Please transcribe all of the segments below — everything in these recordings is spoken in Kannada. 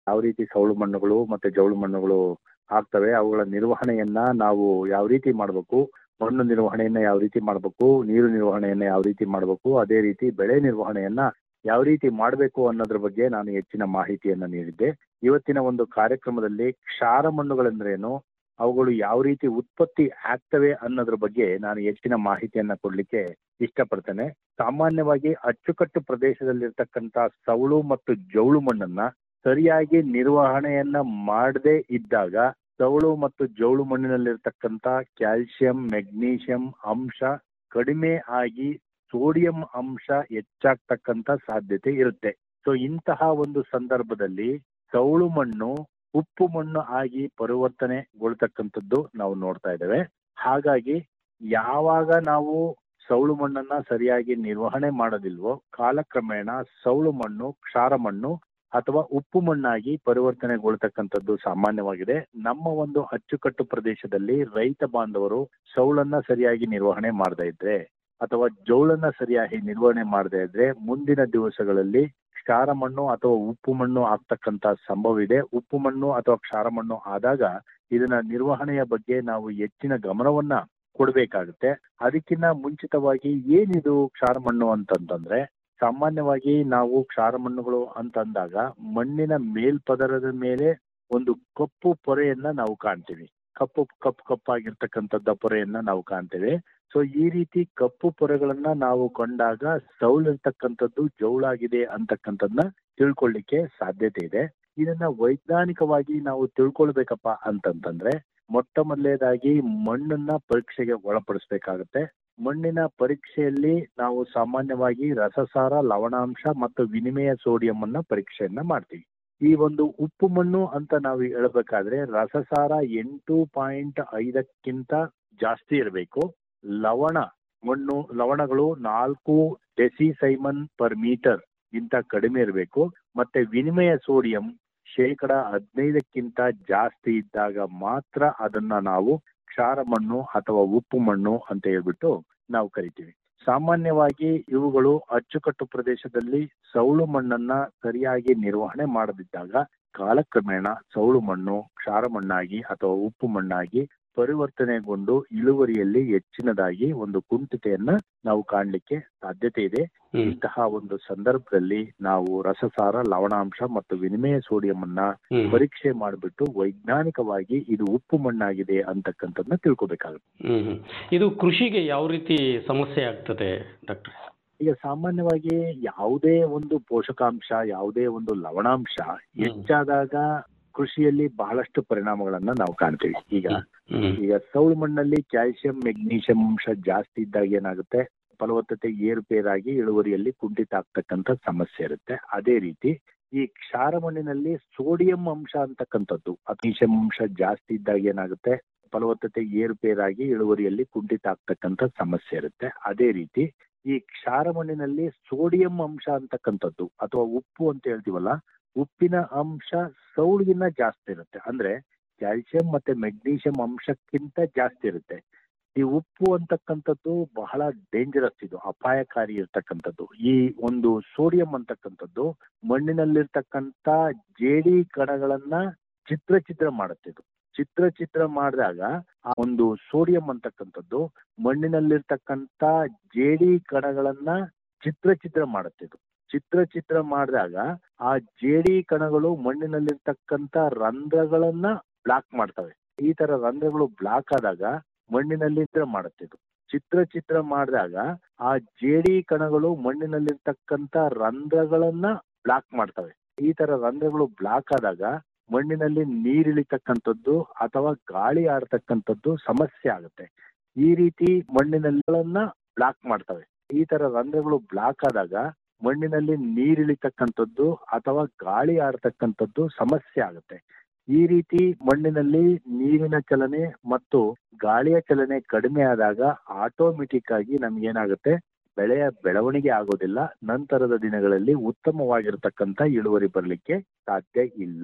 ಯಾವ ರೀತಿ ಸೌಳು ಮಣ್ಣುಗಳು ಮತ್ತೆ ಜೌಳು ಮಣ್ಣುಗಳು ಆಗ್ತವೆ ಅವುಗಳ ನಿರ್ವಹಣೆಯನ್ನ ನಾವು ಯಾವ ರೀತಿ ಮಾಡಬೇಕು ಮಣ್ಣು ನಿರ್ವಹಣೆಯನ್ನ ಯಾವ ರೀತಿ ಮಾಡಬೇಕು ನೀರು ನಿರ್ವಹಣೆಯನ್ನ ಯಾವ ರೀತಿ ಮಾಡಬೇಕು ಅದೇ ರೀತಿ ಬೆಳೆ ನಿರ್ವಹಣೆಯನ್ನ ಯಾವ ರೀತಿ ಮಾಡಬೇಕು ಅನ್ನೋದ್ರ ಬಗ್ಗೆ ನಾನು ಹೆಚ್ಚಿನ ಮಾಹಿತಿಯನ್ನ ನೀಡಿದ್ದೆ ಇವತ್ತಿನ ಒಂದು ಕಾರ್ಯಕ್ರಮದಲ್ಲಿ ಕ್ಷಾರ ಮಣ್ಣುಗಳೆಂದ್ರೇನು ಅವುಗಳು ಯಾವ ರೀತಿ ಉತ್ಪತ್ತಿ ಆಗ್ತವೆ ಅನ್ನೋದ್ರ ಬಗ್ಗೆ ನಾನು ಹೆಚ್ಚಿನ ಮಾಹಿತಿಯನ್ನ ಕೊಡ್ಲಿಕ್ಕೆ ಇಷ್ಟಪಡ್ತೇನೆ ಸಾಮಾನ್ಯವಾಗಿ ಅಚ್ಚುಕಟ್ಟು ಪ್ರದೇಶದಲ್ಲಿರ್ತಕ್ಕಂಥ ಸೌಳು ಮತ್ತು ಜೌಳು ಮಣ್ಣನ್ನ ಸರಿಯಾಗಿ ನಿರ್ವಹಣೆಯನ್ನ ಮಾಡದೇ ಇದ್ದಾಗ ಸೌಳು ಮತ್ತು ಜೌಳು ಮಣ್ಣಿನಲ್ಲಿರ್ತಕ್ಕಂಥ ಕ್ಯಾಲ್ಸಿಯಂ ಮೆಗ್ನೀಷಿಯಂ ಅಂಶ ಕಡಿಮೆ ಆಗಿ ಸೋಡಿಯಂ ಅಂಶ ಹೆಚ್ಚಾಗ್ತಕ್ಕಂಥ ಸಾಧ್ಯತೆ ಇರುತ್ತೆ ಸೊ ಇಂತಹ ಒಂದು ಸಂದರ್ಭದಲ್ಲಿ ಸೌಳು ಮಣ್ಣು ಉಪ್ಪು ಮಣ್ಣು ಆಗಿ ಪರಿವರ್ತನೆಗೊಳ್ತಕ್ಕಂಥದ್ದು ನಾವು ನೋಡ್ತಾ ಇದ್ದೇವೆ ಹಾಗಾಗಿ ಯಾವಾಗ ನಾವು ಸೌಳು ಮಣ್ಣನ್ನ ಸರಿಯಾಗಿ ನಿರ್ವಹಣೆ ಮಾಡೋದಿಲ್ವೋ ಕಾಲಕ್ರಮೇಣ ಸೌಳು ಮಣ್ಣು ಕ್ಷಾರ ಮಣ್ಣು ಅಥವಾ ಉಪ್ಪು ಮಣ್ಣಾಗಿ ಪರಿವರ್ತನೆಗೊಳ್ತಕ್ಕಂಥದ್ದು ಸಾಮಾನ್ಯವಾಗಿದೆ ನಮ್ಮ ಒಂದು ಅಚ್ಚುಕಟ್ಟು ಪ್ರದೇಶದಲ್ಲಿ ರೈತ ಬಾಂಧವರು ಸೌಳನ್ನ ಸರಿಯಾಗಿ ನಿರ್ವಹಣೆ ಮಾಡದೇ ಇದ್ರೆ ಅಥವಾ ಜೌಳನ್ನ ಸರಿಯಾಗಿ ನಿರ್ವಹಣೆ ಮಾಡದೇ ಇದ್ರೆ ಮುಂದಿನ ದಿವಸಗಳಲ್ಲಿ ಕ್ಷಾರ ಮಣ್ಣು ಅಥವಾ ಉಪ್ಪು ಮಣ್ಣು ಆಗ್ತಕ್ಕಂತ ಸಂಭವ ಇದೆ ಉಪ್ಪು ಮಣ್ಣು ಅಥವಾ ಕ್ಷಾರ ಮಣ್ಣು ಆದಾಗ ಇದನ್ನ ನಿರ್ವಹಣೆಯ ಬಗ್ಗೆ ನಾವು ಹೆಚ್ಚಿನ ಗಮನವನ್ನ ಕೊಡ್ಬೇಕಾಗುತ್ತೆ ಅದಕ್ಕಿಂತ ಮುಂಚಿತವಾಗಿ ಏನಿದು ಕ್ಷಾರ ಮಣ್ಣು ಅಂತಂತಂದ್ರೆ ಸಾಮಾನ್ಯವಾಗಿ ನಾವು ಕ್ಷಾರ ಮಣ್ಣುಗಳು ಅಂತಂದಾಗ ಮಣ್ಣಿನ ಮೇಲ್ಪದರದ ಮೇಲೆ ಒಂದು ಕಪ್ಪು ಪೊರೆಯನ್ನ ನಾವು ಕಾಣ್ತೀವಿ ಕಪ್ಪು ಕಪ್ಪು ಕಪ್ಪಾಗಿರ್ತಕ್ಕಂಥದ್ದ ಪೊರೆಯನ್ನ ನಾವು ಕಾಣ್ತೇವೆ ಸೊ ಈ ರೀತಿ ಕಪ್ಪು ಪೊರೆಗಳನ್ನ ನಾವು ಕಂಡಾಗ ಸೌಳಿರ್ತಕ್ಕಂಥದ್ದು ಜೌಳಾಗಿದೆ ಅಂತಕ್ಕಂಥದ್ದನ್ನ ತಿಳ್ಕೊಳ್ಳಿಕ್ಕೆ ಸಾಧ್ಯತೆ ಇದೆ ಇದನ್ನ ವೈಜ್ಞಾನಿಕವಾಗಿ ನಾವು ತಿಳ್ಕೊಳ್ಬೇಕಪ್ಪ ಅಂತಂತಂದ್ರೆ ಮೊಟ್ಟ ಮೊದಲನೇದಾಗಿ ಮಣ್ಣನ್ನ ಪರೀಕ್ಷೆಗೆ ಒಳಪಡಿಸ್ಬೇಕಾಗತ್ತೆ ಮಣ್ಣಿನ ಪರೀಕ್ಷೆಯಲ್ಲಿ ನಾವು ಸಾಮಾನ್ಯವಾಗಿ ರಸಸಾರ ಲವಣಾಂಶ ಮತ್ತು ವಿನಿಮಯ ಸೋಡಿಯಂ ಅನ್ನ ಪರೀಕ್ಷೆಯನ್ನ ಮಾಡ್ತೀವಿ ಈ ಒಂದು ಉಪ್ಪು ಮಣ್ಣು ಅಂತ ನಾವು ಹೇಳ್ಬೇಕಾದ್ರೆ ರಸಸಾರ ಎಂಟು ಪಾಯಿಂಟ್ ಐದಕ್ಕಿಂತ ಜಾಸ್ತಿ ಇರಬೇಕು ಲವಣ ಮಣ್ಣು ಲವಣಗಳು ನಾಲ್ಕು ಡೆಸಿ ಸೈಮನ್ ಪರ್ ಮೀಟರ್ ಗಿಂತ ಕಡಿಮೆ ಇರಬೇಕು ಮತ್ತೆ ವಿನಿಮಯ ಸೋಡಿಯಂ ಶೇಕಡ ಹದಿನೈದಕ್ಕಿಂತ ಜಾಸ್ತಿ ಇದ್ದಾಗ ಮಾತ್ರ ಅದನ್ನ ನಾವು ಕ್ಷಾರ ಮಣ್ಣು ಅಥವಾ ಉಪ್ಪು ಮಣ್ಣು ಅಂತ ಹೇಳ್ಬಿಟ್ಟು ನಾವು ಕರಿತೀವಿ ಸಾಮಾನ್ಯವಾಗಿ ಇವುಗಳು ಅಚ್ಚುಕಟ್ಟು ಪ್ರದೇಶದಲ್ಲಿ ಸೌಳು ಮಣ್ಣನ್ನ ಸರಿಯಾಗಿ ನಿರ್ವಹಣೆ ಮಾಡದಿದ್ದಾಗ ಕಾಲಕ್ರಮೇಣ ಸೌಳು ಮಣ್ಣು ಕ್ಷಾರ ಮಣ್ಣಾಗಿ ಅಥವಾ ಉಪ್ಪು ಮಣ್ಣಾಗಿ ಪರಿವರ್ತನೆಗೊಂಡು ಇಳುವರಿಯಲ್ಲಿ ಹೆಚ್ಚಿನದಾಗಿ ಒಂದು ಕುಂಠಿತೆಯನ್ನ ನಾವು ಕಾಣಲಿಕ್ಕೆ ಸಾಧ್ಯತೆ ಇದೆ ಇಂತಹ ಒಂದು ಸಂದರ್ಭದಲ್ಲಿ ನಾವು ರಸಸಾರ ಲವಣಾಂಶ ಮತ್ತು ವಿನಿಮಯ ಸೋಡಿಯಂ ಅನ್ನ ಪರೀಕ್ಷೆ ಮಾಡಿಬಿಟ್ಟು ವೈಜ್ಞಾನಿಕವಾಗಿ ಇದು ಉಪ್ಪು ಮಣ್ಣಾಗಿದೆ ಅಂತಕ್ಕಂಥದ್ದನ್ನ ತಿಳ್ಕೊಬೇಕಾಗುತ್ತೆ ಹ್ಮ್ ಹ್ಮ್. ಇದು ಕೃಷಿಗೆ ಯಾವ ರೀತಿ ಸಮಸ್ಯೆ ಆಗ್ತದೆ ಡಾಕ್ಟರ್ ಈಗ ಸಾಮಾನ್ಯವಾಗಿ ಯಾವುದೇ ಒಂದು ಪೋಷಕಾಂಶ ಯಾವುದೇ ಒಂದು ಲವಣಾಂಶ ಹೆಚ್ಚಾದಾಗ ಕೃಷಿಯಲ್ಲಿ ಬಹಳಷ್ಟು ಪರಿಣಾಮಗಳನ್ನ ನಾವು ಕಾಣ್ತೀವಿ ಈಗ ಹ್ಮ್ ಈಗ ಸೌಳು ಮಣ್ಣಲ್ಲಿ ಕ್ಯಾಲ್ಸಿಯಂ ಮೆಗ್ನೀಷಿಯಂ ಅಂಶ ಜಾಸ್ತಿ ಇದ್ದಾಗ ಏನಾಗುತ್ತೆ ಫಲವತ್ತತೆ ಏರುಪೇರಾಗಿ ಇಳುವರಿಯಲ್ಲಿ ಕುಂಠಿತ ಆಗ್ತಕ್ಕಂಥ ಸಮಸ್ಯೆ ಇರುತ್ತೆ ಅದೇ ರೀತಿ ಈ ಕ್ಷಾರ ಮಣ್ಣಿನಲ್ಲಿ ಸೋಡಿಯಂ ಅಂಶ ಅಂತಕ್ಕಂಥದ್ದು ಅಗ್ನೀಷಿಯಂ ಅಂಶ ಜಾಸ್ತಿ ಇದ್ದಾಗ ಏನಾಗುತ್ತೆ ಫಲವತ್ತತೆ ಏರುಪೇರಾಗಿ ಇಳುವರಿಯಲ್ಲಿ ಕುಂಠಿತ ಆಗ್ತಕ್ಕಂಥ ಸಮಸ್ಯೆ ಇರುತ್ತೆ ಅದೇ ರೀತಿ ಈ ಕ್ಷಾರ ಮಣ್ಣಿನಲ್ಲಿ ಸೋಡಿಯಂ ಅಂಶ ಅಂತಕ್ಕಂಥದ್ದು ಅಥವಾ ಉಪ್ಪು ಅಂತ ಹೇಳ್ತೀವಲ್ಲ ಉಪ್ಪಿನ ಅಂಶ ಸೌಳಿಗಿನ್ನ ಜಾಸ್ತಿ ಇರುತ್ತೆ ಅಂದ್ರೆ ಕ್ಯಾಲ್ಸಿಯಂ ಮತ್ತೆ ಮೆಗ್ನೀಷಿಯಂ ಅಂಶಕ್ಕಿಂತ ಜಾಸ್ತಿ ಇರುತ್ತೆ ಈ ಉಪ್ಪು ಅಂತಕ್ಕಂಥದ್ದು ಬಹಳ ಡೇಂಜರಸ್ ಇದು ಅಪಾಯಕಾರಿ ಇರ್ತಕ್ಕಂಥದ್ದು ಈ ಒಂದು ಸೋಡಿಯಂ ಅಂತಕ್ಕಂಥದ್ದು ಮಣ್ಣಿನಲ್ಲಿರ್ತಕ್ಕಂಥ ಜೇಡಿ ಕಣಗಳನ್ನ ಚಿತ್ರ ಚಿತ್ರ ಮಾಡುತ್ತೆ ಇದು ಚಿತ್ರ ಚಿತ್ರ ಮಾಡಿದಾಗ ಆ ಒಂದು ಸೋಡಿಯಂ ಅಂತಕ್ಕಂಥದ್ದು ಮಣ್ಣಿನಲ್ಲಿರ್ತಕ್ಕಂಥ ಜೇಡಿ ಕಣಗಳನ್ನ ಚಿತ್ರ ಚಿತ್ರ ಮಾಡುತ್ತೆ ಇದು ಚಿತ್ರ ಚಿತ್ರ ಮಾಡಿದಾಗ ಆ ಜೇಡಿ ಕಣಗಳು ಮಣ್ಣಿನಲ್ಲಿರ್ತಕ್ಕಂಥ ರಂಧ್ರಗಳನ್ನ ಬ್ಲಾಕ್ ಮಾಡ್ತವೆ ಈ ತರ ರಂಧ್ರಗಳು ಬ್ಲಾಕ್ ಆದಾಗ ಮಣ್ಣಿನಲ್ಲಿ ಚಿತ್ರ ಮಾಡುತ್ತೆ ಇದು ಚಿತ್ರ ಚಿತ್ರ ಮಾಡಿದಾಗ ಆ ಜೇಡಿ ಕಣಗಳು ಮಣ್ಣಿನಲ್ಲಿರ್ತಕ್ಕಂಥ ರಂಧ್ರಗಳನ್ನ ಬ್ಲಾಕ್ ಮಾಡ್ತವೆ ಈ ತರ ರಂಧ್ರಗಳು ಬ್ಲಾಕ್ ಆದಾಗ ಮಣ್ಣಿನಲ್ಲಿ ನೀರಿಳಿತಕ್ಕಂಥದ್ದು ಅಥವಾ ಗಾಳಿ ಆಡ್ತಕ್ಕಂಥದ್ದು ಸಮಸ್ಯೆ ಆಗುತ್ತೆ ಈ ರೀತಿ ಮಣ್ಣಿನಲ್ಲಿಗಳನ್ನ ಬ್ಲಾಕ್ ಮಾಡ್ತವೆ ಈ ತರ ರಂಧ್ರಗಳು ಬ್ಲಾಕ್ ಆದಾಗ ಮಣ್ಣಿನಲ್ಲಿ ನೀರಿಳಿತಕ್ಕಂಥದ್ದು ಅಥವಾ ಗಾಳಿ ಆಡ್ತಕ್ಕಂಥದ್ದು ಸಮಸ್ಯೆ ಆಗುತ್ತೆ ಈ ರೀತಿ ಮಣ್ಣಿನಲ್ಲಿ ನೀರಿನ ಚಲನೆ ಮತ್ತು ಗಾಳಿಯ ಚಲನೆ ಕಡಿಮೆ ಆದಾಗ ಆಟೋಮೆಟಿಕ್ ಆಗಿ ನಮ್ಗೇನಾಗುತ್ತೆ ಬೆಳೆಯ ಬೆಳವಣಿಗೆ ಆಗೋದಿಲ್ಲ ನಂತರದ ದಿನಗಳಲ್ಲಿ ಉತ್ತಮವಾಗಿರ್ತಕ್ಕಂಥ ಇಳುವರಿ ಬರಲಿಕ್ಕೆ ಸಾಧ್ಯ ಇಲ್ಲ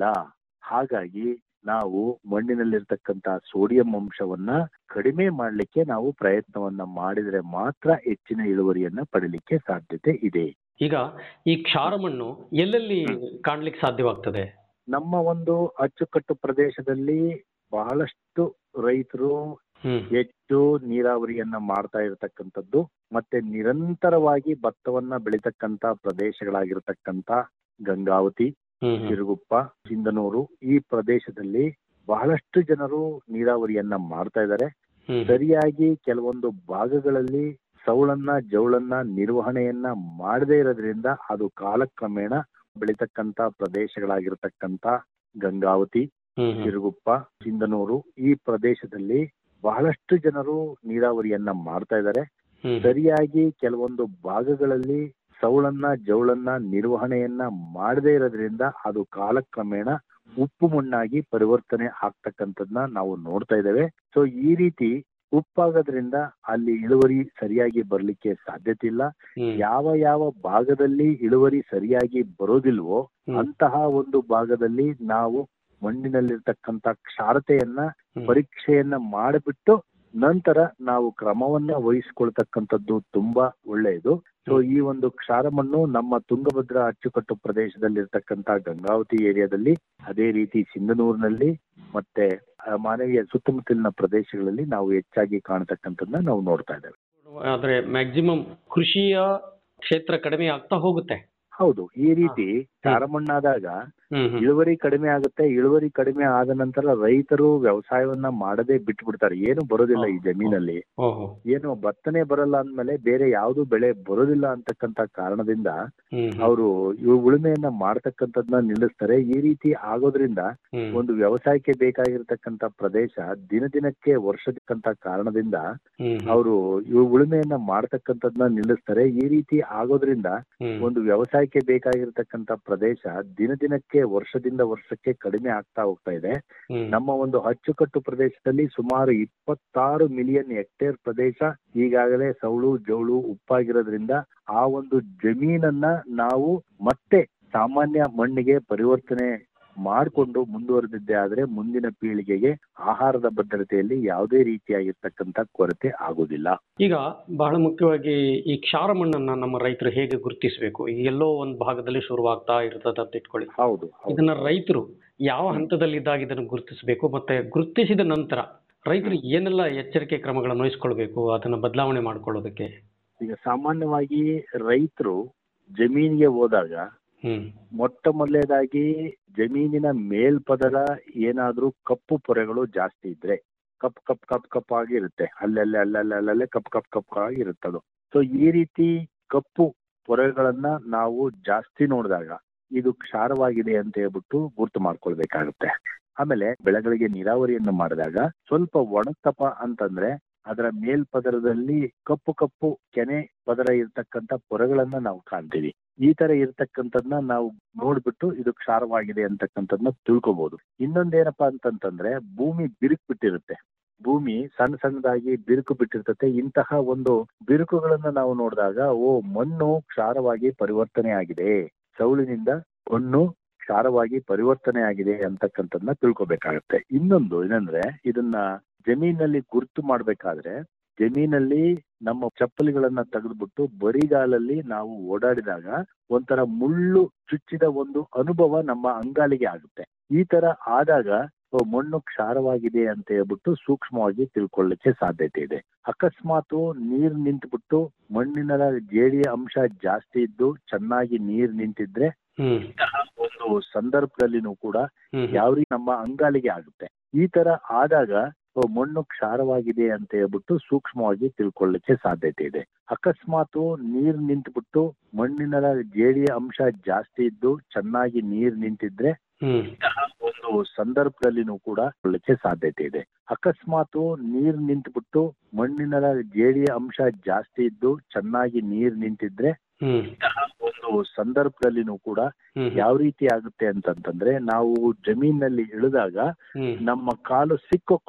ಹಾಗಾಗಿ ನಾವು ಮಣ್ಣಿನಲ್ಲಿರ್ತಕ್ಕಂಥ ಸೋಡಿಯಂ ಅಂಶವನ್ನ ಕಡಿಮೆ ಮಾಡಲಿಕ್ಕೆ ನಾವು ಪ್ರಯತ್ನವನ್ನ ಮಾಡಿದ್ರೆ ಮಾತ್ರ ಹೆಚ್ಚಿನ ಇಳುವರಿಯನ್ನ ಪಡಿಲಿಕ್ಕೆ ಸಾಧ್ಯತೆ ಇದೆ ಈಗ ಈ ಕ್ಷಾರ ಮಣ್ಣು ಎಲ್ಲೆಲ್ಲಿ ಕಾಣ್ಲಿಕ್ಕೆ ಸಾಧ್ಯವಾಗ್ತದೆ ನಮ್ಮ ಒಂದು ಅಚ್ಚುಕಟ್ಟು ಪ್ರದೇಶದಲ್ಲಿ ಬಹಳಷ್ಟು ರೈತರು ಹ್ಮ್ ಹೆಚ್ಚು ನೀರಾವರಿಯನ್ನ ಮಾಡ್ತಾ ಇರತಕ್ಕಂಥದ್ದು ಮತ್ತೆ ನಿರಂತರವಾಗಿ ಭತ್ತವನ್ನ ಬೆಳಿತಕ್ಕಂತ ಪ್ರದೇಶಗಳಾಗಿರ್ತಕ್ಕಂತ ಗಂಗಾವತಿ ಹ್ಮ್ ಹ್ಮ್ ಸಿರುಗುಪ್ಪ ಸಿಂಧನೂರು ಈ ಪ್ರದೇಶದಲ್ಲಿ ಬಹಳಷ್ಟು ಜನರು ನೀರಾವರಿಯನ್ನ ಮಾಡ್ತಾ ಇದ್ದಾರೆ ಹ್ಮ್ ಸರಿಯಾಗಿ ಕೆಲವೊಂದು ಭಾಗಗಳಲ್ಲಿ ಸೌಳನ್ನ ಜೌಳನ್ನ ನಿರ್ವಹಣೆಯನ್ನ ಮಾಡದೇ ಇರೋದ್ರಿಂದ ಅದು ಕಾಲಕ್ರಮೇಣ ಬೆಳಿತಕ್ಕಂತ ಪ್ರದೇಶಗಳಾಗಿರ್ತಕ್ಕಂತ ಗಂಗಾವತಿ ಹ್ಮ್ ಹ್ಮ್ ಸಿರುಗುಪ್ಪ ಸಿಂಧನೂರು ಈ ಪ್ರದೇಶದಲ್ಲಿ ಬಹಳಷ್ಟು ಜನರು ನೀರಾವರಿಯನ್ನ ಮಾಡ್ತಾ ಇದ್ದಾರೆ ಹ್ಮ್ ಸರಿಯಾಗಿ ಕೆಲವೊಂದು ಭಾಗಗಳಲ್ಲಿ ಸೌಳನ್ನ ಜೌಳನ್ನ ನಿರ್ವಹಣೆಯನ್ನ ಮಾಡದೇ ಇರೋದ್ರಿಂದ ಅದು ಕಾಲಕ್ರಮೇಣ ಉಪ್ಪು ಮಣ್ಣಾಗಿ ಪರಿವರ್ತನೆ ಆಗ್ತಕ್ಕಂಥದ್ನ ನಾವು ನೋಡ್ತಾ ಇದ್ದೇವೆ ಸೊ ಈ ರೀತಿ ಉಪ್ಪಾಗೋದ್ರಿಂದ ಅಲ್ಲಿ ಇಳುವರಿ ಸರಿಯಾಗಿ ಬರ್ಲಿಕ್ಕೆ ಸಾಧ್ಯತೆ ಇಲ್ಲ ಹ್ಮ್ ಯಾವ ಯಾವ ಭಾಗದಲ್ಲಿ ಇಳುವರಿ ಸರಿಯಾಗಿ ಬರೋದಿಲ್ವೋ ಹ್ಮ್. ಅಂತಹ ಒಂದು ಭಾಗದಲ್ಲಿ ನಾವು ಮಣ್ಣಿನಲ್ಲಿರ್ತಕ್ಕಂಥ ಕ್ಷಾರತೆಯನ್ನ ಹ್ಮ್. ಪರೀಕ್ಷೆಯನ್ನ ಮಾಡಿಬಿಟ್ಟು ನಂತರ ನಾವು ಕ್ರಮವನ್ನ ವಹಿಸಿಕೊಳ್ತಕ್ಕಂಥದ್ದು ತುಂಬಾ ಒಳ್ಳೆಯದು ಸೊ ಈ ಒಂದು ಕ್ಷಾರ ಮಣ್ಣು ನಮ್ಮ ತುಂಗಭದ್ರಾ ಅಚ್ಚುಕಟ್ಟು ಪ್ರದೇಶದಲ್ಲಿರ್ತಕ್ಕಂಥ ಗಂಗಾವತಿ ಏರಿಯಾದಲ್ಲಿ ಅದೇ ರೀತಿ ಸಿಂಧನೂರಿನಲ್ಲಿ ಮತ್ತೆ ಆ, ಮಾನವೀಯ ಸುತ್ತಮುತ್ತಲಿನ ಪ್ರದೇಶಗಳಲ್ಲಿ ನಾವು ಹೆಚ್ಚಾಗಿ ಕಾಣತಕ್ಕಂಥದ್ದನ್ನ ನಾವು ನೋಡ್ತಾ ಇದ್ದೇವೆ ಆದ್ರೆ ಮ್ಯಾಕ್ಸಿಮಮ್ ಕೃಷಿಯ ಕ್ಷೇತ್ರ ಕಡಿಮೆ ಆಗ್ತಾ ಹೋಗುತ್ತೆ ಹೌದು ಈ ರೀತಿ ಕ್ಷಾರ ಮಣ್ಣಾದಾಗ ಹ್ಮ್ ಹ್ಮ್ ಇಳುವರಿ ಕಡಿಮೆ ಆಗುತ್ತೆ ಇಳುವರಿ ಕಡಿಮೆ ಆದ ನಂತರ ರೈತರು ವ್ಯವಸಾಯವನ್ನ ಮಾಡದೆ ಬಿಟ್ಬಿಡ್ತಾರೆ ಏನು ಬರೋದಿಲ್ಲ ಈ ಜಮೀನಲ್ಲಿ ಓಹೋ ಏನು ಭತ್ತನೆ ಬರಲ್ಲ ಅಂದ್ಮೇಲೆ ಬೇರೆ ಯಾವ್ದು ಬೆಳೆ ಬರೋದಿಲ್ಲ ಅಂತಕ್ಕಂತ ಕಾರಣದಿಂದ ಹ್ಮ್ ಹ್ಮ್ ಅವರು ಉಳುಮೆಯನ್ನ ಮಾಡ್ತಕ್ಕಂಥದ್ನ ನಿಲ್ಲಿಸ್ತಾರೆ ಈ ರೀತಿ ಆಗೋದ್ರಿಂದ ಹ್ಮ್ ಒಂದು ವ್ಯವಸಾಯಕ್ಕೆ ಬೇಕಾಗಿರ್ತಕ್ಕಂಥ ಪ್ರದೇಶ ದಿನ ದಿನಕ್ಕೆ ವರ್ಷಕ್ಕಂತ ಕಾರಣದಿಂದ ಹ್ಮ್ ಹ್ಮ್ ಅವರು ಉಳುಮೆಯನ್ನ ಮಾಡ್ತಕ್ಕಂಥದ್ನ ನಿಲ್ಲಿಸ್ತಾರೆ ಈ ರೀತಿ ಆಗೋದ್ರಿಂದ ಹ್ಮ್ ಒಂದು ವ್ಯವಸಾಯಕ್ಕೆ ಬೇಕಾಗಿರ್ತಕ್ಕಂಥ ಪ್ರದೇಶ ದಿನ ದಿನಕ್ಕೆ ವರ್ಷದಿಂದ ವರ್ಷಕ್ಕೆ ಕಡಿಮೆ ಆಗ್ತಾ ಹೋಗ್ತಾ ಇದೆ ಹ್ಮ್ ನಮ್ಮ ಒಂದು ಅಚ್ಚುಕಟ್ಟು ಪ್ರದೇಶದಲ್ಲಿ ಸುಮಾರು ಇಪ್ಪತ್ತಾರು ಮಿಲಿಯನ್ ಹೆಕ್ಟೇರ್ ಪ್ರದೇಶ ಈಗಾಗಲೇ ಸೌಳು ಜೌಳು ಉಪ್ಪಾಗಿರೋದ್ರಿಂದ ಆ ಒಂದು ಜಮೀನನ್ನ ನಾವು ಮತ್ತೆ ಸಾಮಾನ್ಯ ಮಣ್ಣಿಗೆ ಪರಿವರ್ತನೆ ಮಾಡಿಕೊಂಡು ಮುಂದುವರೆದಿದ್ದೆ ಆದ್ರೆ ಮುಂದಿನ ಪೀಳಿಗೆಗೆ ಆಹಾರದ ಭದ್ರತೆಯಲ್ಲಿ ಯಾವುದೇ ರೀತಿಯಾಗಿರ್ತಕ್ಕಂಥ ಕೊರತೆ ಆಗುದಿಲ್ಲ ಈಗ ಬಹಳ ಮುಖ್ಯವಾಗಿ ಈ ಕ್ಷಾರ ಮಣ್ಣನ್ನ ನಮ್ಮ ರೈತರು ಹೇಗೆ ಗುರುತಿಸಬೇಕು ಈ ಎಲ್ಲೋ ಒಂದು ಭಾಗದಲ್ಲಿ ಶುರುವಾಗ್ತಾ ಇರ್ತದೆ ಅಂತ ಇಟ್ಕೊಳ್ಳಿ ಹೌದು ಹೌದು ಇದನ್ನ ರೈತರು ಯಾವ ಹಂತದಲ್ಲಿದ್ದಾಗ ಇದನ್ನು ಗುರುತಿಸಬೇಕು ಮತ್ತೆ ಗುರುತಿಸಿದ ನಂತರ ರೈತರು ಏನೆಲ್ಲ ಎಚ್ಚರಿಕೆ ಕ್ರಮಗಳನ್ನು ವಹಿಸ್ಕೊಳ್ಬೇಕು ಅದನ್ನ ಬದಲಾವಣೆ ಮಾಡ್ಕೊಳ್ಳೋದಕ್ಕೆ ಈಗ ಸಾಮಾನ್ಯವಾಗಿ ರೈತರು ಜಮೀನಿಗೆ ಹೋದಾಗ ಹ್ಮ್ ಮೊಟ್ಟ ಮೊದಲನೇದಾಗಿ ಜಮೀನಿನ ಮೇಲ್ಪದರ ಏನಾದ್ರೂ ಕಪ್ಪು ಪೊರೆಗಳು ಜಾಸ್ತಿ ಇದ್ರೆ ಕಪ್ ಕಪ್ ಕಪ್ ಕಪ್ ಆಗಿ ಇರುತ್ತೆ ಅಲ್ಲಲ್ಲೇ ಅಲ್ಲಲ್ಲೇ ಅಲ್ಲಲ್ಲೇ ಕಪ್ ಕಪ್ ಕಪ್ ಆಗಿ ಇರುತ್ತೆ ಅದು ಸೊ ಈ ರೀತಿ ಕಪ್ಪು ಪೊರೆಗಳನ್ನ ನಾವು ಜಾಸ್ತಿ ನೋಡಿದಾಗ ಇದು ಕ್ಷಾರವಾಗಿದೆ ಅಂತ ಹೇಳ್ಬಿಟ್ಟು ಗುರ್ತು ಮಾಡ್ಕೊಳ್ಬೇಕಾಗುತ್ತೆ ಆಮೇಲೆ ಬೆಳೆಗಳಿಗೆ ನೀರಾವರಿಯನ್ನು ಮಾಡಿದಾಗ ಸ್ವಲ್ಪ ಒಣಗ್ತಪ ಅಂತಂದ್ರೆ ಅದರ ಮೇಲ್ಪದರದಲ್ಲಿ ಕಪ್ಪು ಕಪ್ಪು ಕೆನೆ ಪದರ ಇರ್ತಕ್ಕಂಥ ಪೊರೆಗಳನ್ನ ನಾವು ಕಾಣ್ತೀವಿ ಈ ತರ ಇರ್ತಕ್ಕಂಥದ್ನ ನಾವು ನೋಡ್ಬಿಟ್ಟು ಇದು ಕ್ಷಾರವಾಗಿದೆ ಅಂತಕ್ಕಂಥದ್ನ ತಿಳ್ಕೊಬಹುದು ಇನ್ನೊಂದೇನಪ್ಪಾ ಅಂತಂತಂದ್ರೆ ಭೂಮಿ ಬಿರುಕು ಬಿಟ್ಟಿರುತ್ತೆ ಭೂಮಿ ಸಣ್ಣ ಸಣ್ಣದಾಗಿ ಬಿರುಕು ಬಿಟ್ಟಿರ್ತತೆ ಇಂತಹ ಒಂದು ಬಿರುಕುಗಳನ್ನ ನಾವು ನೋಡಿದಾಗ ಓ ಮಣ್ಣು ಕ್ಷಾರವಾಗಿ ಪರಿವರ್ತನೆ ಆಗಿದೆ ಸೌಳಿನಿಂದ ಮಣ್ಣು ಕ್ಷಾರವಾಗಿ ಪರಿವರ್ತನೆ ಆಗಿದೆ ಅಂತಕ್ಕಂಥದ್ನ ತಿಳ್ಕೊಬೇಕಾಗತ್ತೆ ಇನ್ನೊಂದು ಏನಂದ್ರೆ ಇದನ್ನ ಜಮೀನಲ್ಲಿ ಗುರುತು ಮಾಡ್ಬೇಕಾದ್ರೆ ಜಮೀನಲ್ಲಿ ನಮ್ಮ ಚಪ್ಪಲಿಗಳನ್ನ ತೆಗೆದ್ಬಿಟ್ಟು ಬರಿಗಾಲಲ್ಲಿ ನಾವು ಓಡಾಡಿದಾಗ ಒಂಥರ ಮುಳ್ಳು ಚುಚ್ಚಿದ ಒಂದು ಅನುಭವ ನಮ್ಮ ಅಂಗಾಲಿಗೆ ಆಗುತ್ತೆ ಈ ತರ ಆದಾಗ ಓ, ಮಣ್ಣು ಕ್ಷಾರವಾಗಿದೆ ಅಂತ ಹೇಳ್ಬಿಟ್ಟು ಸೂಕ್ಷ್ಮವಾಗಿ ತಿಳ್ಕೊಳ್ಳಿಕ್ಕೆ ಸಾಧ್ಯತೆ ಇದೆ ಅಕಸ್ಮಾತ್ ನೀರ್ ನಿಂತ್ಬಿಟ್ಟು ಮಣ್ಣಿನ ಜೇಡಿಯ ಅಂಶ ಜಾಸ್ತಿ ಇದ್ದು ಚೆನ್ನಾಗಿ ನೀರ್ ನಿಂತಿದ್ರೆ ಹ್ಮ್ ಇಂತಹ ಒಂದು ಸಂದರ್ಭದಲ್ಲಿನೂ ಕೂಡ ಹ್ಮ್ ಯಾವ ರೀತಿ ನಮ್ಮ ಅಂಗಾಲಿಗೆ ಆಗುತ್ತೆ ಈ ತರ ಆದಾಗ ಓ, ಮಣ್ಣು ಕ್ಷಾರವಾಗಿದೆ ಅಂತ ಹೇಳ್ಬಿಟ್ಟು ಸೂಕ್ಷ್ಮವಾಗಿ ತಿಳ್ಕೊಳ್ಳಿಕ್ಕೆ ಸಾಧ್ಯತೆ ಇದೆ ಅಕಸ್ಮಾತ್ ನೀರ್ ನಿಂತ್ಬಿಟ್ಟು ಮಣ್ಣಿನ ಜೇಡಿಯ ಅಂಶ ಜಾಸ್ತಿ ಇದ್ದು ಚೆನ್ನಾಗಿ ನೀರ್ ನಿಂತಿದ್ರೆ ಹ್ಮ್ ಇಂತಹ ಒಂದು ಸಂದರ್ಭದಲ್ಲಿನೂ ಕೂಡ ಕೊಳ್ಳಿಕ್ಕೆ ಸಾಧ್ಯತೆ ಇದೆ ಅಕಸ್ಮಾತ್ ನೀರ್ ನಿಂತ್ಬಿಟ್ಟು ಮಣ್ಣಿನ ಜೇಡಿಯ ಅಂಶ ಜಾಸ್ತಿ ಇದ್ದು ಚೆನ್ನಾಗಿ ನೀರ್ ನಿಂತಿದ್ರೆ ಹ್ಮ್ ಇಂತಹ ಒಂದು ಸಂದರ್ಭದಲ್ಲಿನೂ ಕೂಡ ಹ್ಮ್ ಯಾವ ರೀತಿ ಆಗುತ್ತೆ ಅಂತಂತಂದ್ರೆ ನಾವು ಜಮೀನಲ್ಲಿ ಇಳಿದಾಗ ಹ್ಮ್ ನಮ್ಮ ಕಾಲು ಸಿಕ್ಕೊಕೊಳ್ಳುತ್ತೆ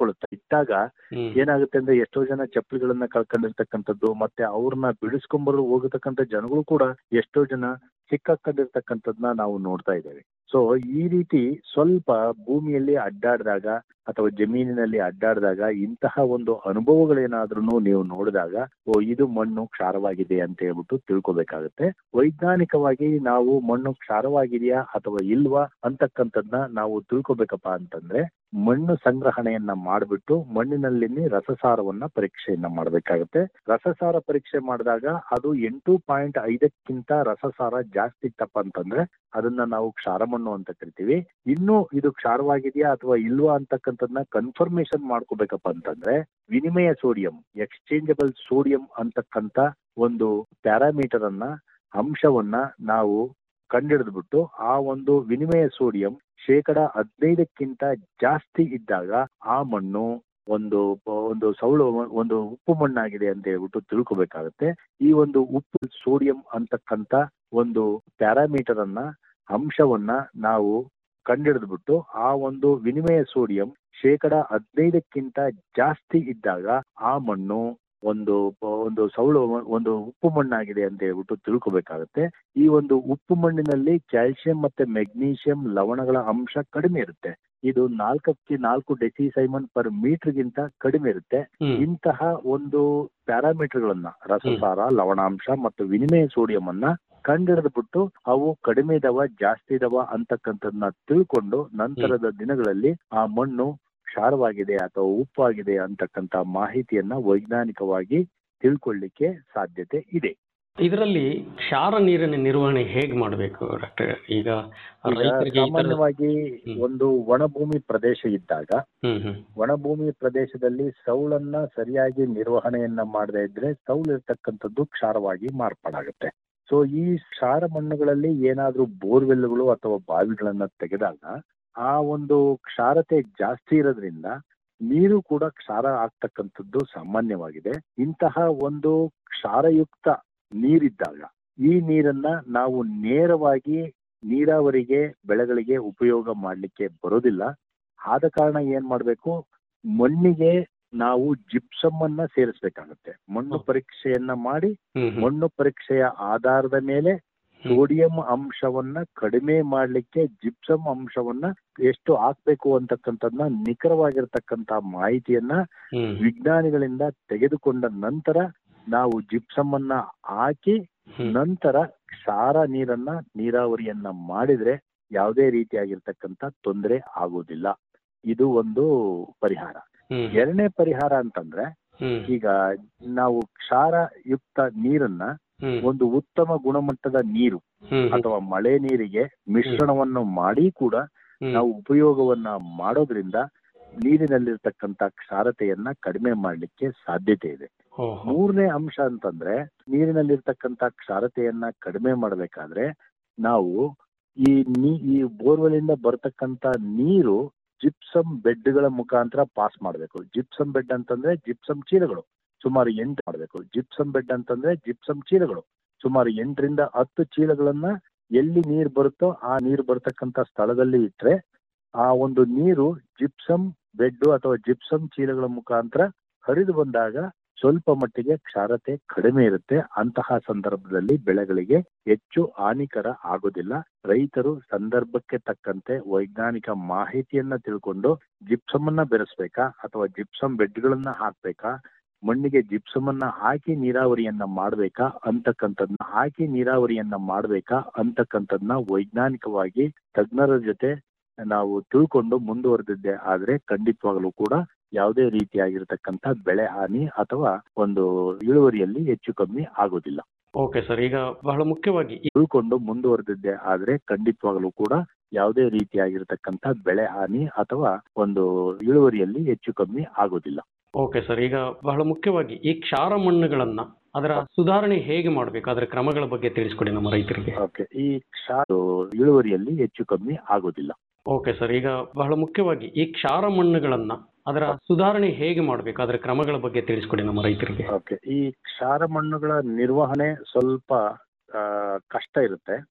ಇಟ್ಟಾಗ ಹ್ಮ್ ಏನಾಗುತ್ತೆ ಅಂದ್ರೆ ಎಷ್ಟೋ ಜನ ಚಪ್ಪಲಿಗಳನ್ನ ಕಳ್ಕೊಂಡಿರ್ತಕ್ಕಂಥದ್ದು ಮತ್ತೆ ಅವ್ರನ್ನ ಬಿಡಿಸ್ಕೊಂಬರು ಹೋಗತಕ್ಕಂಥ ಜನಗಳು ಕೂಡ ಎಷ್ಟೋ ಜನ ಸಿಕ್ಕಾಕೊಂಡಿರ್ತಕ್ಕಂಥದ್ನ ನಾವು ನೋಡ್ತಾ ಇದ್ದೇವೆ ಸೊ ಈ ರೀತಿ ಸ್ವಲ್ಪ ಭೂಮಿಯಲ್ಲಿ ಅಡ್ಡಾಡಿದಾಗ ಅಥವಾ ಜಮೀನಿನಲ್ಲಿ ಅಡ್ಡಾಡಿದಾಗ ಇಂತಹ ಒಂದು ಅನುಭವಗಳೇನಾದ್ರೂ ನೀವು ನೋಡಿದಾಗ ಓ ಇದು ಮಣ್ಣು ಕ್ಷಾರವಾಗಿದೆ ಅಂತ ಹೇಳ್ಬಿಟ್ಟು ತಿಳ್ಕೊಬೇಕಾಗುತ್ತೆ ವೈಜ್ಞಾನಿಕವಾಗಿ ನಾವು ಮಣ್ಣು ಕ್ಷಾರವಾಗಿದೆಯಾ ಅಥವಾ ಇಲ್ವಾ ಅಂತಕ್ಕಂಥದ್ನ ನಾವು ತಿಳ್ಕೊಬೇಕಪ್ಪ ಅಂತಂದ್ರೆ ಮಣ್ಣು ಸಂಗ್ರಹಣೆಯನ್ನ ಮಾಡಿಬಿಟ್ಟು ಮಣ್ಣಿನಲ್ಲಿ ರಸಸಾರವನ್ನ ಪರೀಕ್ಷೆಯನ್ನ ಮಾಡಬೇಕಾಗುತ್ತೆ ರಸಸಾರ ಪರೀಕ್ಷೆ ಮಾಡಿದಾಗ ಅದು ಎಂಟು ಪಾಯಿಂಟ್ ಐದಕ್ಕಿಂತ ರಸಸಾರ ಜಾಸ್ತಿ ಇತ್ತಪ್ಪ ಅಂತಂದ್ರೆ ಅದನ್ನ ನಾವು ಕ್ಷಾರ ಮಣ್ಣು ಅಂತ ಕರಿತೀವಿ ಇನ್ನು ಇದು ಕ್ಷಾರವಾಗಿದೆಯಾ ಅಥವಾ ಇಲ್ವಾ ಅಂತಕ್ಕಂಥದ್ನ ಕನ್ಫರ್ಮೇಶನ್ ಮಾಡ್ಕೋಬೇಕಪ್ಪ ಅಂತಂದ್ರೆ ವಿನಿಮಯ ಸೋಡಿಯಂ ಎಕ್ಸ್ಚೇಂಜಬಲ್ ಸೋಡಿಯಂ ಅಂತಕ್ಕಂಥ ಒಂದು ಪ್ಯಾರಾಮೀಟರ್ ಅನ್ನ ಅಂಶವನ್ನ ನಾವು ಕಂಡಿಡಿದ್ಬಿಟ್ಟು ಆ ಒಂದು ವಿನಿಮಯ ಸೋಡಿಯಂ ಶೇಕಡ ಹದಿನೈದಕ್ಕಿಂತ ಜಾಸ್ತಿ ಇದ್ದಾಗ ಆ ಮಣ್ಣು ಒಂದು ಒಂದು ಸೌಳು ಒಂದು ಉಪ್ಪು ಮಣ್ಣಾಗಿದೆ ಅಂತ ಹೇಳ್ಬಿಟ್ಟು ತಿಳ್ಕೊಬೇಕಾಗತ್ತೆ ಈ ಒಂದು ಉಪ್ಪು ಸೋಡಿಯಂ ಅಂತಕ್ಕಂಥ ಒಂದು ಪ್ಯಾರಾಮೀಟರ್ ಅನ್ನ ಅಂಶವನ್ನ ನಾವು ಕಂಡಿಡಿದ್ಬಿಟ್ಟು ಆ ಒಂದು ವಿನಿಮಯ ಸೋಡಿಯಂ ಶೇಕಡ ಹದಿನೈದಕ್ಕಿಂತ ಜಾಸ್ತಿ ಇದ್ದಾಗ ಆ ಮಣ್ಣು ಒಂದು ಒಂದು ಸೌಳು ಒಂದು ಉಪ್ಪು ಮಣ್ಣಾಗಿದೆ ಅಂತ ಹೇಳ್ಬಿಟ್ಟು ತಿಳ್ಕೊಬೇಕಾಗತ್ತೆ ಈ ಒಂದು ಉಪ್ಪು ಮಣ್ಣಿನಲ್ಲಿ ಕ್ಯಾಲ್ಸಿಯಂ ಮತ್ತೆ ಮೆಗ್ನೀಷಿಯಂ ಲವಣಗಳ ಅಂಶ ಕಡಿಮೆ ಇರುತ್ತೆ ಇದು ನಾಲ್ಕಕ್ಕೆ ನಾಲ್ಕು ಡೆಸಿಸೈಮನ್ ಪರ್ ಮೀಟರ್ಗಿಂತ ಕಡಿಮೆ ಇರುತ್ತೆ ಹ್ಮ್ ಇಂತಹ ಒಂದು ಪ್ಯಾರಾಮೀಟರ್ಗಳನ್ನ ರಸಸಾರ ಲವಣಾಂಶ ಮತ್ತು ವಿನಿಮಯ ಸೋಡಿಯಂ ಅನ್ನ ಕಂಡಿಡಿದ್ಬಿಟ್ಟು ಅವು ಕಡಿಮೆ ಇದಾವ ಜಾಸ್ತಿ ಇದಾವ ಅಂತಕ್ಕಂಥದ್ನ ತಿಳ್ಕೊಂಡು ನಂತರದ ದಿನಗಳಲ್ಲಿ ಆ ಮಣ್ಣು ಕ್ಷಾರವಾಗಿದೆ ಅಥವಾ ಉಪ್ಪಾಗಿದೆ ಅಂತಕ್ಕಂಥ ಮಾಹಿತಿಯನ್ನ ವೈಜ್ಞಾನಿಕವಾಗಿ ತಿಳ್ಕೊಳ್ಳಿಕ್ಕೆ ಸಾಧ್ಯತೆ ಇದೆ ಇದರಲ್ಲಿ ಕ್ಷಾರ ನೀರಿನ ನಿರ್ವಹಣೆ ಹೇಗೆ ಮಾಡಬೇಕು ಡಾಕ್ಟರ್ ಈಗ ಈಗ ರೈತರಿಗೆ ಈ ಥರದ- ಸಾಮಾನ್ಯವಾಗಿ ಹ್ಮ್. ಒಂದು ಒಣಭೂಮಿ ಪ್ರದೇಶ ಇದ್ದಾಗ ಹ್ಮ್ ಹ್ಮ್ ಒಣಭೂಮಿ ಪ್ರದೇಶದಲ್ಲಿ ಸೌಳನ್ನ ಸರಿಯಾಗಿ ನಿರ್ವಹಣೆಯನ್ನ ಮಾಡದೇ ಇದ್ರೆ ಸೌಳು ಇರ್ತಕ್ಕಂಥದ್ದು ಕ್ಷಾರವಾಗಿ ಮಾರ್ಪಾಡಾಗುತ್ತೆ ಸೊ ಈ ಕ್ಷಾರ ಮಣ್ಣುಗಳಲ್ಲಿ ಏನಾದ್ರೂ ಬೋರ್ವೆಲ್ಗಳು ಅಥವಾ ಬಾವಿಗಳನ್ನ ತೆಗೆದಾಗ ಆ ಒಂದು ಕ್ಷಾರತೆ ಜಾಸ್ತಿ ಇರೋದ್ರಿಂದ ನೀರು ಕೂಡ ಕ್ಷಾರ ಆಗ್ತಕ್ಕಂಥದ್ದು ಸಾಮಾನ್ಯವಾಗಿದೆ ಇಂತಹ ಒಂದು ಕ್ಷಾರಯುಕ್ತ ನೀರಿದ್ದಾಗ ಈ ನೀರನ್ನ ನಾವು ನೇರವಾಗಿ ನೀರಾವರಿಗೆ ಬೆಳೆಗಳಿಗೆ ಉಪಯೋಗ ಮಾಡಲಿಕ್ಕೆ ಬರೋದಿಲ್ಲ ಆದ ಕಾರಣ ಏನ್ ಮಾಡ್ಬೇಕು ಮಣ್ಣಿಗೆ ನಾವು ಜಿಪ್ಸಮ್ ಅನ್ನ ಸೇರಿಸಬೇಕಾಗುತ್ತೆ ಮಣ್ಣು ಹ್ಮ್. ಪರೀಕ್ಷೆಯನ್ನ ಮಾಡಿ ಹ್ಮ್ ಹ್ಮ್ ಮಣ್ಣು ಪರೀಕ್ಷೆಯ ಆಧಾರದ ಮೇಲೆ ಸೋಡಿಯಂ ಅಂಶವನ್ನ ಕಡಿಮೆ ಮಾಡ್ಲಿಕ್ಕೆ ಜಿಪ್ಸಮ್ ಅಂಶವನ್ನ ಎಷ್ಟು ಹಾಕ್ಬೇಕು ಅಂತಕ್ಕಂಥದ್ನ ನಿಖರವಾಗಿರ್ತಕ್ಕಂಥ ಮಾಹಿತಿಯನ್ನ ಹ್ಮ್ ವಿಜ್ಞಾನಿಗಳಿಂದ ತೆಗೆದುಕೊಂಡ ನಂತರ ನಾವು ಜಿಪ್ಸಮ್ ಅನ್ನ ಹಾಕಿ ಹ್ಮ್ ನಂತರ ಕ್ಷಾರ ನೀರನ್ನ ನೀರಾವರಿಯನ್ನ ಮಾಡಿದ್ರೆ ಯಾವುದೇ ರೀತಿಯಾಗಿರ್ತಕ್ಕಂಥ ತೊಂದರೆ ಆಗೋದಿಲ್ಲ ಇದು ಒಂದು ಪರಿಹಾರ ಹ್ಮ್ ಎರಡನೇ ಪರಿಹಾರ ಅಂತಂದ್ರೆ ಹ್ಮ್ ಈಗ ನಾವು ಕ್ಷಾರಯುಕ್ತ ನೀರನ್ನ ಹ್ಮ್ ಒಂದು ಉತ್ತಮ ಗುಣಮಟ್ಟದ ನೀರು ಹ್ಮ್ ಅಥವಾ ಮಳೆ ನೀರಿಗೆ ಮಿಶ್ರಣವನ್ನು ಮಾಡಿ ಕೂಡ ಹ್ಮ್ ನಾವು ಉಪಯೋಗವನ್ನ ಮಾಡೋದ್ರಿಂದ ನೀರಿನಲ್ಲಿರ್ತಕ್ಕಂಥ ಕ್ಷಾರತೆಯನ್ನ ಕಡಿಮೆ ಮಾಡಲಿಕ್ಕೆ ಸಾಧ್ಯತೆ ಇದೆ ಹೋ ಹೋ. ಮೂರನೇ ಅಂಶ ಅಂತಂದ್ರೆ ನೀರಿನಲ್ಲಿರ್ತಕ್ಕಂಥ ಕ್ಷಾರತೆಯನ್ನ ಕಡಿಮೆ ಮಾಡಬೇಕಾದ್ರೆ ನಾವು ಈ ನೀ ಈ ಬೋರ್ವೆಲ್ ಇಂದ ಬರ್ತಕ್ಕಂಥ ನೀರು ಜಿಪ್ಸಮ್ ಬೆಡ್ಗಳ ಮುಖಾಂತರ ಪಾಸ್ ಮಾಡಬೇಕು ಜಿಪ್ಸಮ್ ಬೆಡ್ ಅಂತಂದ್ರೆ ಜಿಪ್ಸಮ್ ಚೀಲಗಳು ಸುಮಾರು ಎಂಟು ಮಾಡಬೇಕು ಜಿಪ್ಸಮ್ ಬೆಡ್ ಅಂತಂದ್ರೆ ಜಿಪ್ಸಮ್ ಚೀಲಗಳು ಸುಮಾರು ಎಂಟರಿಂದ ಹತ್ತು ಚೀಲಗಳನ್ನ ಎಲ್ಲಿ ನೀರು ಬರುತ್ತೋ ಆ ನೀರು ಬರ್ತಕ್ಕಂಥ ಸ್ಥಳದಲ್ಲಿ ಇಟ್ರೆ ಆ ಒಂದು ನೀರು ಜಿಪ್ಸಮ್ ಬೆಡ್ ಅಥವಾ ಜಿಪ್ಸಮ್ ಚೀಲಗಳ ಮುಖಾಂತರ ಹರಿದು ಬಂದಾಗ ಸ್ವಲ್ಪ ಮಟ್ಟಿಗೆ ಕ್ಷಾರತೆ ಕಡಿಮೆ ಇರುತ್ತೆ ಅಂತಹ ಸಂದರ್ಭದಲ್ಲಿ ಬೆಳೆಗಳಿಗೆ ಹೆಚ್ಚು ಹಾನಿಕರ ಆಗೋದಿಲ್ಲ ರೈತರು ಸಂದರ್ಭಕ್ಕೆ ತಕ್ಕಂತೆ ವೈಜ್ಞಾನಿಕ ಮಾಹಿತಿಯನ್ನ ತಿಳ್ಕೊಂಡು ಜಿಪ್ಸಮ್ ಅನ್ನ ಬೆರೆಸ್ಬೇಕಾ ಅಥವಾ ಜಿಪ್ಸಮ್ ಬೆಡ್ಗಳನ್ನ ಹಾಕ್ಬೇಕಾ ಮಣ್ಣಿಗೆ ಜಿಪ್ಸಮ್ ಅನ್ನ ಹಾಕಿ ನೀರಾವರಿಯನ್ನ ಮಾಡ್ಬೇಕಾ ಅಂತಕ್ಕಂಥದ್ನ ಹಾಕಿ ನೀರಾವರಿಯನ್ನ ಮಾಡ್ಬೇಕಾ ಅಂತಕ್ಕಂಥದ್ನ ವೈಜ್ಞಾನಿಕವಾಗಿ ತಜ್ಞರ ಜೊತೆ ನಾವು ತಿಳ್ಕೊಂಡು ಮುಂದುವರೆದಿದ್ದೆ ಆದ್ರೆ ಖಂಡಿತವಾಗಲೂ ಕೂಡ ಯಾವುದೇ ರೀತಿಯಾಗಿರ್ತಕ್ಕಂಥ ಬೆಳೆ ಹಾನಿ ಅಥವಾ ಒಂದು ಇಳುವರಿಯಲ್ಲಿ ಹೆಚ್ಚು ಕಮ್ಮಿ ಆಗೋದಿಲ್ಲ ಓಕೆ ಸರ್ ಈಗ ಬಹಳ ಮುಖ್ಯವಾಗಿ ಈ- ತಿಳ್ಕೊಂಡು ಮುಂದುವರೆದಿದ್ದೆ ಆದ್ರೆ ಖಂಡಿತವಾಗಲೂ ಕೂಡ ಯಾವುದೇ ರೀತಿಯಾಗಿರ್ತಕ್ಕಂಥ ಬೆಳೆ ಹಾನಿ ಅಥವಾ ಒಂದು ಇಳುವರಿಯಲ್ಲಿ ಹೆಚ್ಚು ಕಮ್ಮಿ ಆಗೋದಿಲ್ಲ ಓಕೆ ಸರ್ ಈಗ ಬಹಳ ಮುಖ್ಯವಾಗಿ ಈ ಕ್ಷಾರ ಮಣ್ಣುಗಳನ್ನ ಅದರ ಸುಧಾರಣೆ ಹೇಗೆ ಮಾಡಬೇಕು ಅದರ ಕ್ರಮಗಳ ಬಗ್ಗೆ ತಿಳಿಸ್ಕೊಡಿ ನಮ್ಮ ರೈತರಿಗೆ ಓಕೆ ಈ ಕ್ಷಾರ ಇಳುವರಿಯಲ್ಲಿ ಹೆಚ್ಚು ಕಮ್ಮಿ ಆಗೋದಿಲ್ಲ ಓಕೆ ಸರ್ ಈಗ ಬಹಳ ಮುಖ್ಯವಾಗಿ ಈ ಕ್ಷಾರ ಮಣ್ಣುಗಳನ್ನ ಅದರ ಸುಧಾರಣೆ ಹೇಗೆ ಮಾಡಬೇಕು ಅದರ ಕ್ರಮಗಳ ಬಗ್ಗೆ ತಿಳಿಸ್ಕೊಡಿ ನಮ್ಮ ರೈತರಿಗೆ ಓಕೆ ಈ ಕ್ಷಾರ ಮಣ್ಣುಗಳ ನಿರ್ವಹಣೆ ಸ್ವಲ್ಪ ಆ, ಕಷ್ಟ ಇರುತ್ತೆ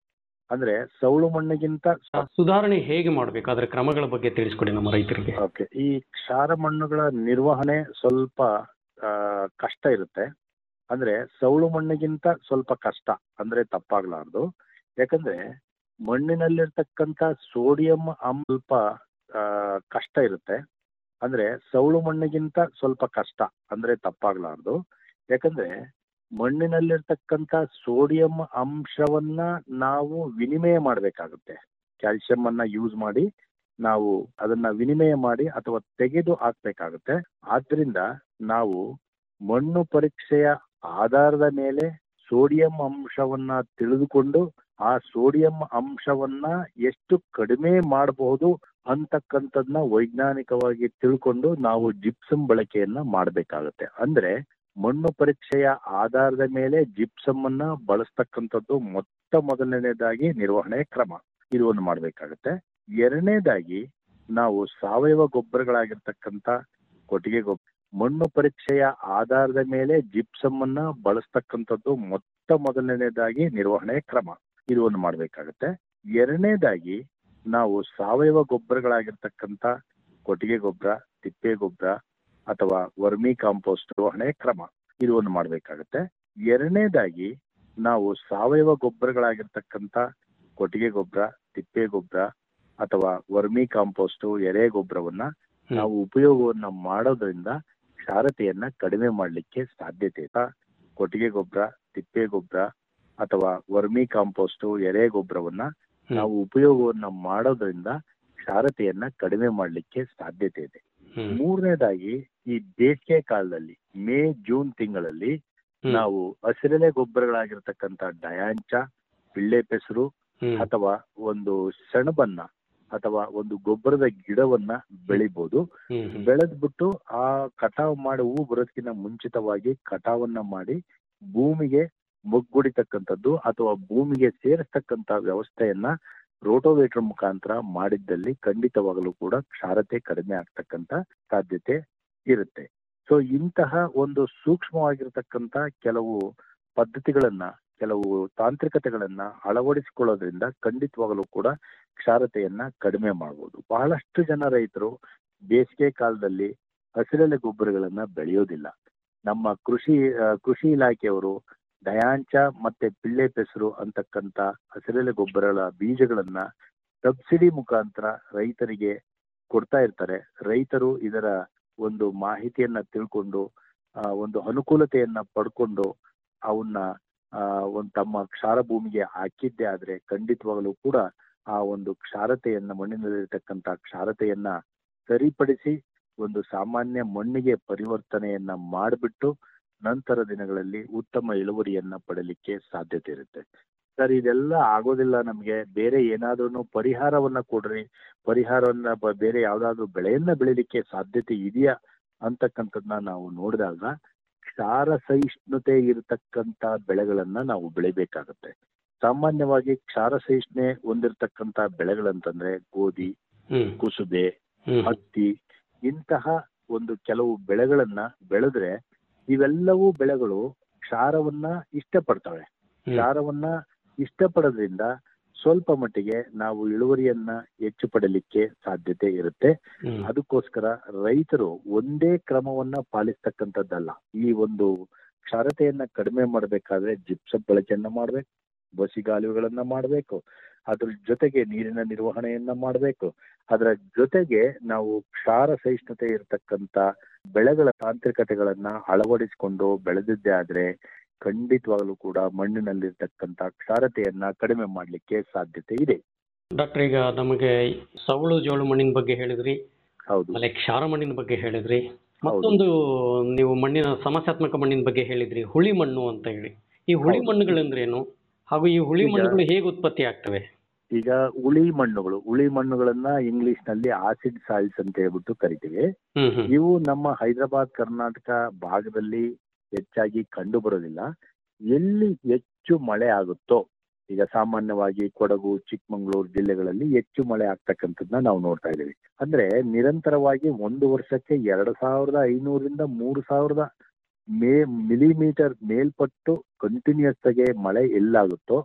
ಅಂದ್ರೆ ಸೌಳು ಮಣ್ಣಿಗಿಂತ ಆ, ಸುಧಾರಣೆ ಹೇಗೆ ಮಾಡಬೇಕು ಅದರ ಕ್ರಮಗಳ ಬಗ್ಗೆ ತಿಳಿಸ್ಕೊಡಿ ನಮ್ಮ ರೈತರಿಗೆ ಓಕೆ ಈ ಕ್ಷಾರ ಮಣ್ಣುಗಳ ನಿರ್ವಹಣೆ ಸ್ವಲ್ಪ ಆ, ಕಷ್ಟ ಇರುತ್ತೆ ಅಂದ್ರೆ ಸೌಳು ಮಣ್ಣಿಗಿಂತ ಸ್ವಲ್ಪ ಕಷ್ಟ ಅಂದ್ರೆ ತಪ್ಪಾಗ್ಲಾರ್ದು ಯಾಕಂದ್ರೆ ಮಣ್ಣಿನಲ್ಲಿರ್ತಕ್ಕಂಥ ಸೋಡಿಯಂ ಅಂಶ ಸ್ವಲ್ಪ ಆ, ಕಷ್ಟ ಇರುತ್ತೆ ಅಂದ್ರೆ ಸೌಳು ಮಣ್ಣಿಗಿಂತ ಸ್ವಲ್ಪ ಕಷ್ಟ ಅಂದ್ರೆ ತಪ್ಪಾಗ್ಲಾರ್ದು ಯಾಕಂದ್ರೆ ಮಣ್ಣಿನಲ್ಲಿರ್ತಕ್ಕಂಥ ಸೋಡಿಯಂ ಅಂಶವನ್ನ ನಾವು ವಿನಿಮಯ ಮಾಡಬೇಕಾಗುತ್ತೆ ಕ್ಯಾಲ್ಸಿಯಂ ಅನ್ನ ಯೂಸ್ ಮಾಡಿ ನಾವು ಅದನ್ನ ವಿನಿಮಯ ಮಾಡಿ ಅಥವಾ ತೆಗೆದು ಹಾಕ್ಬೇಕಾಗುತ್ತೆ ಆದ್ರಿಂದ ನಾವು ಮಣ್ಣು ಪರೀಕ್ಷೆಯ ಆಧಾರದ ಮೇಲೆ ಸೋಡಿಯಂ ಅಂಶವನ್ನ ತಿಳಿದುಕೊಂಡು ಆ ಸೋಡಿಯಂ ಅಂಶವನ್ನ ಎಷ್ಟು ಕಡಿಮೆ ಮಾಡಬಹುದು ಅಂತಕ್ಕಂಥದ್ನ ವೈಜ್ಞಾನಿಕವಾಗಿ ತಿಳ್ಕೊಂಡು ನಾವು ಜಿಪ್ಸಮ್ ಬಳಕೆಯನ್ನ ಮಾಡಬೇಕಾಗುತ್ತೆ ಅಂದ್ರೆ ಮಣ್ಣು ಪರೀಕ್ಷೆಯ ಆಧಾರದ ಮೇಲೆ ಜಿಪ್ಸಮ್ ಅನ್ನ ಬಳಸ್ತಕ್ಕಂಥದ್ದು ಮೊಟ್ಟ ಮೊದಲನೇದಾಗಿ ನಿರ್ವಹಣೆ ಕ್ರಮ ಇದು ಒಂದು ಮಾಡಬೇಕಾಗುತ್ತೆ ಎರಡನೇದಾಗಿ ನಾವು ಸಾವಯವ ಗೊಬ್ಬರಗಳಾಗಿರ್ತಕ್ಕಂಥ ಕೊಟ್ಟಿಗೆ ಗೊಬ್ಬರ ಮಣ್ಣು ಪರೀಕ್ಷೆಯ ಆಧಾರದ ಮೇಲೆ ಜಿಪ್ಸಮ್ ಅನ್ನ ಬಳಸ್ತಕ್ಕಂಥದ್ದು ಮೊಟ್ಟ ಮೊದಲನೇದಾಗಿ ನಿರ್ವಹಣೆ ಕ್ರಮ ಇದು ಒಂದು ಮಾಡಬೇಕಾಗುತ್ತೆ ಎರಡನೇದಾಗಿ ನಾವು ಸಾವಯವ ಗೊಬ್ಬರಗಳಾಗಿರ್ತಕ್ಕಂಥ ಕೊಟ್ಟಿಗೆ ಗೊಬ್ಬರ ತಿಪ್ಪೆ ಗೊಬ್ಬರ ಅಥವಾ ವರ್ಮಿ ಕಾಂಪೋಸ್ಟ್ ನಿರ್ವಹಣೆ ಕ್ರಮ ಇದು ಒಂದು ಮಾಡಬೇಕಾಗುತ್ತೆ ಎರಡನೇದಾಗಿ ನಾವು ಸಾವಯವ ಗೊಬ್ಬರಗಳಾಗಿರ್ತಕ್ಕಂಥ ಕೊಟ್ಟಿಗೆ ಗೊಬ್ಬರ ತಿಪ್ಪೆ ಗೊಬ್ಬರ ಅಥವಾ ವರ್ಮಿ ಕಾಂಪೋಸ್ಟ್ ಎರೆ ಗೊಬ್ಬರವನ್ನ ನಾವು ಉಪಯೋಗವನ್ನ ಮಾಡೋದ್ರಿಂದ ಕ್ಷಾರತೆಯನ್ನ ಕಡಿಮೆ ಮಾಡಲಿಕ್ಕೆ ಸಾಧ್ಯತೆ ಇದೆ ಕೊಟ್ಟಿಗೆ ಗೊಬ್ಬರ ತಿಪ್ಪೆ ಗೊಬ್ಬರ ಅಥವಾ ವರ್ಮಿ ಕಾಂಪೋಸ್ಟ್ ಎರೆ ಗೊಬ್ಬರವನ್ನ ನಾವು ಉಪಯೋಗವನ್ನ ಮಾಡೋದ್ರಿಂದ ಕ್ಷಾರತೆಯನ್ನ ಕಡಿಮೆ ಮಾಡಲಿಕ್ಕೆ ಸಾಧ್ಯತೆ ಇದೆ ಹ್ಮ್. ಮೂರನೇದಾಗಿ ಈ ಬೇಸಿಗೆ ಕಾಲದಲ್ಲಿ ಮೇ ಜೂನ್ ತಿಂಗಳಲ್ಲಿ ಹ್ಮ್. ನಾವು ಹಸಿರೆಲೆ ಗೊಬ್ಬರಗಳಾಗಿರ್ತಕ್ಕಂಥ ಡಯಾಂಚ ಬಿಳ್ಳೆ ಪೆಸರು ಹ್ಮ್. ಅಥವಾ ಒಂದು ಸೆಣಬನ್ನ ಅಥವಾ ಒಂದು ಗೊಬ್ಬರದ ಗಿಡವನ್ನ ಬೆಳಿಬಹುದು ಹ್ಮ್. ಹ್ಮ್. ಬೆಳೆದ್ಬಿಟ್ಟು ಆ ಕಟಾವ್ ಮಾಡಿ ಹೂ ಬರೋದಕ್ಕಿಂತ ಮುಂಚಿತವಾಗಿ ಕಟಾವನ್ನ ಮಾಡಿ ಭೂಮಿಗೆ ಮುಗ್ಗುಡಿತಕ್ಕಂಥದ್ದು ಅಥವಾ ಭೂಮಿಗೆ ಸೇರಿಸ್ತಕ್ಕಂಥ ವ್ಯವಸ್ಥೆಯನ್ನ ರೋಟೋವೇಟರ್ ಮುಖಾಂತರ ಮಾಡಿದ್ದಲ್ಲಿ ಖಂಡಿತವಾಗಲೂ ಕೂಡ ಕ್ಷಾರತೆ ಕಡಿಮೆ ಆಗ್ತಕ್ಕಂಥ ಸಾಧ್ಯತೆ ಇರುತ್ತೆ ಸೊ ಇಂತಹ ಒಂದು ಸೂಕ್ಷ್ಮವಾಗಿರ್ತಕ್ಕಂಥ ಕೆಲವು ಪದ್ಧತಿಗಳನ್ನ ಕೆಲವು ತಾಂತ್ರಿಕತೆಗಳನ್ನ ಅಳವಡಿಸಿಕೊಳ್ಳೋದ್ರಿಂದ ಖಂಡಿತವಾಗಲೂ ಕೂಡ ಕ್ಷಾರತೆಯನ್ನ ಕಡಿಮೆ ಮಾಡಬಹುದು ಬಹಳಷ್ಟು ಜನ ರೈತರು ಬೇಸಿಗೆ ಕಾಲದಲ್ಲಿ ಹಸಿರೆಲೆ ಗೊಬ್ಬರಗಳನ್ನ ಬೆಳೆಯೋದಿಲ್ಲ ನಮ್ಮ ಕೃಷಿ ಆ, ಕೃಷಿ ಇಲಾಖೆಯವರು ಡಯಾಂಚ ಮತ್ತೆ ಪಿಳ್ಳೆ ಪೆಸರು ಅಂತಕ್ಕಂಥ ಹಸಿರೆಲೆ ಗೊಬ್ಬರಗಳ ಬೀಜಗಳನ್ನ ಸಬ್ಸಿಡಿ ಮುಖಾಂತರ ರೈತರಿಗೆ ಕೊಡ್ತಾ ಇರ್ತಾರೆ ರೈತರು ಇದರ ಒಂದು ಮಾಹಿತಿಯನ್ನ ತಿಳ್ಕೊಂಡು ಆ, ಒಂದು ಅನುಕೂಲತೆಯನ್ನ ಪಡ್ಕೊಂಡು ಅವನ್ನ ಆ, ಒಂದು ತಮ್ಮ ಕ್ಷಾರ ಭೂಮಿಗೆ ಹಾಕಿದ್ದೇ ಆದ್ರೆ ಖಂಡಿತವಾಗಲೂ ಕೂಡ ಆ ಒಂದು ಕ್ಷಾರತೆಯನ್ನ ಮಣ್ಣಿನಲ್ಲಿರ್ತಕ್ಕಂಥ ಕ್ಷಾರತೆಯನ್ನ ಸರಿಪಡಿಸಿ ಒಂದು ಸಾಮಾನ್ಯ ಮಣ್ಣಿಗೆ ಪರಿವರ್ತನೆಯನ್ನ ಮಾಡಿಬಿಟ್ಟು ನಂತರ ದಿನಗಳಲ್ಲಿ ಉತ್ತಮ ಇಳುವರಿಯನ್ನ ಪಡಲಿಕ್ಕೆ ಸಾಧ್ಯತೆ ಇರುತ್ತೆ ಸರ್ ಇದೆಲ್ಲ ಆಗೋದಿಲ್ಲ ನಮಗೆ ಬೇರೆ ಏನಾದ್ರೂ ಪರಿಹಾರವನ್ನ ಕೊಡ್ರಿ ಪರಿಹಾರವನ್ನ ಬ- ಬೇರೆ ಯಾವ್ದಾದ್ರು ಬೆಳೆಯನ್ನ ಬೆಳಿಲಿಕ್ಕೆ ಸಾಧ್ಯತೆ ಇದೆಯಾ ಅಂತಕ್ಕಂಥದ್ದನ್ನ ನಾವು ನೋಡಿದಾಗ ಕ್ಷಾರ ಸಹಿಷ್ಣುತೆ ಇರತಕ್ಕಂತ ಬೆಳೆಗಳನ್ನ ನಾವು ಬೆಳಿಬೇಕಾಗತ್ತೆ ಸಾಮಾನ್ಯವಾಗಿ ಕ್ಷಾರ ಸಹಿಷ್ಣೆ ಹೊಂದಿರತಕ್ಕಂತ ಬೆಳೆಗಳಂತಂದ್ರೆ ಗೋಧಿ ಹ್ಮ್. ಕುಸುಬೆ ಹ್ಮ್. ಹತ್ತಿ ಇಂತಹ ಒಂದು ಕೆಲವು ಬೆಳೆಗಳನ್ನ ಬೆಳೆದ್ರೆ ಇವೆಲ್ಲವೂ ಬೆಳೆಗಳು ಕ್ಷಾರವನ್ನ ಇಷ್ಟಪಡ್ತವೆ ಹ್ಮ್. ಕ್ಷಾರವನ್ನ ಇಷ್ಟಪಡೋದ್ರಿಂದ ಸ್ವಲ್ಪ ಮಟ್ಟಿಗೆ ನಾವು ಇಳುವರಿಯನ್ನ ಹೆಚ್ಚು ಪಡಲಿಕ್ಕೆ ಸಾಧ್ಯತೆ ಇರುತ್ತೆ ಹ್ಮ್. ಅದಕ್ಕೋಸ್ಕರ ರೈತರು ಒಂದೇ ಕ್ರಮವನ್ನ ಪಾಲಿಸ್ತಕ್ಕಂಥದ್ದಲ್ಲ ಈ ಒಂದು ಕ್ಷಾರತೆಯನ್ನ ಕಡಿಮೆ ಮಾಡಬೇಕಾದ್ರೆ ಜಿಪ್ಸಮ್ ಬಳಕೆಯನ್ನ ಮಾಡ್ಬೇಕು ಬಸಿಗಾಲುವೆಗಳನ್ನ ಮಾಡಬೇಕು ಅದ್ರ ಜೊತೆಗೆ ನೀರಿನ ನಿರ್ವಹಣೆಯನ್ನ ಮಾಡಬೇಕು ಅದರ ಜೊತೆಗೆ ನಾವು ಕ್ಷಾರ ಸಹಿಷ್ಣುತೆ ಇರತಕ್ಕಂತ ಬೆಳೆಗಳ ತಾಂತ್ರಿಕತೆಗಳನ್ನ ಅಳವಡಿಸಿಕೊಂಡು ಬೆಳೆದಿದ್ದೇ ಆದ್ರೆ ಖಂಡಿತವಾಗ್ಲೂ ಕೂಡ ಮಣ್ಣಿನಲ್ಲಿರ್ತಕ್ಕಂತ ಕ್ಷಾರತೆಯನ್ನ ಕಡಿಮೆ ಮಾಡಲಿಕ್ಕೆ ಸಾಧ್ಯತೆ ಇದೆ ಡಾಕ್ಟರ್ ಈಗ ನಮಗೆ ಸವಳು ಜೋಳು ಮಣ್ಣಿನ ಬಗ್ಗೆ ಹೇಳಿದ್ರಿ ಹೌದು ಆಮೇಲೆ ಕ್ಷಾರ ಮಣ್ಣಿನ ಬಗ್ಗೆ ಹೇಳಿದ್ರಿ ಮತ್ತೊಂದು ನೀವು ಮಣ್ಣಿನ ಸಮಸ್ಯಾತ್ಮಕ ಮಣ್ಣಿನ ಬಗ್ಗೆ ಹೇಳಿದ್ರಿ ಹುಳಿ ಮಣ್ಣು ಅಂತ ಹೇಳಿ ಈ ಹುಳಿ ಹೌದು. ಮಣ್ಣುಗಳಂದ್ರೇನು ಹಾಗೂ ಈ ಹುಳಿ ಈಗ- ಮಣ್ಣುಗಳು ಹೇಗೆ ಉತ್ಪತ್ತಿ ಆಗ್ತವೆ ಈಗ ಉಳಿ ಮಣ್ಣುಗಳು ಉಳಿ ಮಣ್ಣುಗಳನ್ನ ಇಂಗ್ಲಿಷ್ ನಲ್ಲಿ ಆಸಿಡ್ ಸಾಯಿಲ್ಸ್ ಅಂತ ಹೇಳ್ಬಿಟ್ಟು ಕರಿತೀವಿ ಹ್ಮ್ ಹ್ಮ್ ಇವು ನಮ್ಮ ಹೈದರಾಬಾದ್ ಕರ್ನಾಟಕ ಭಾಗದಲ್ಲಿ ಹೆಚ್ಚಾಗಿ ಕಂಡು ಬರೋದಿಲ್ಲ ಎಲ್ಲಿ ಹೆಚ್ಚು ಮಳೆ ಆಗುತ್ತೋ ಈಗ ಸಾಮಾನ್ಯವಾಗಿ ಕೊಡಗು ಚಿಕ್ಕಮಗಳೂರು ಜಿಲ್ಲೆಗಳಲ್ಲಿ ಹೆಚ್ಚು ಮಳೆ ಆಗ್ತಕ್ಕಂಥದ್ದನ್ನ ನಾವು ನೋಡ್ತಾ ಇದ್ದೀವಿ ಅಂದ್ರೆ ನಿರಂತರವಾಗಿ ಒಂದು ವರ್ಷಕ್ಕೆ ಎರಡು ಸಾವಿರದ ಐನೂರಿಂದ ಮೂರು ಸಾವಿರದ ಮೇ ಮಿಲಿಮೀಟರ್ ಮೇಲ್ಪಟ್ಟು ಕಂಟಿನ್ಯೂಸ್ ಆಗಿ ಮಳೆ ಎಲ್ಲಾಗುತ್ತೋ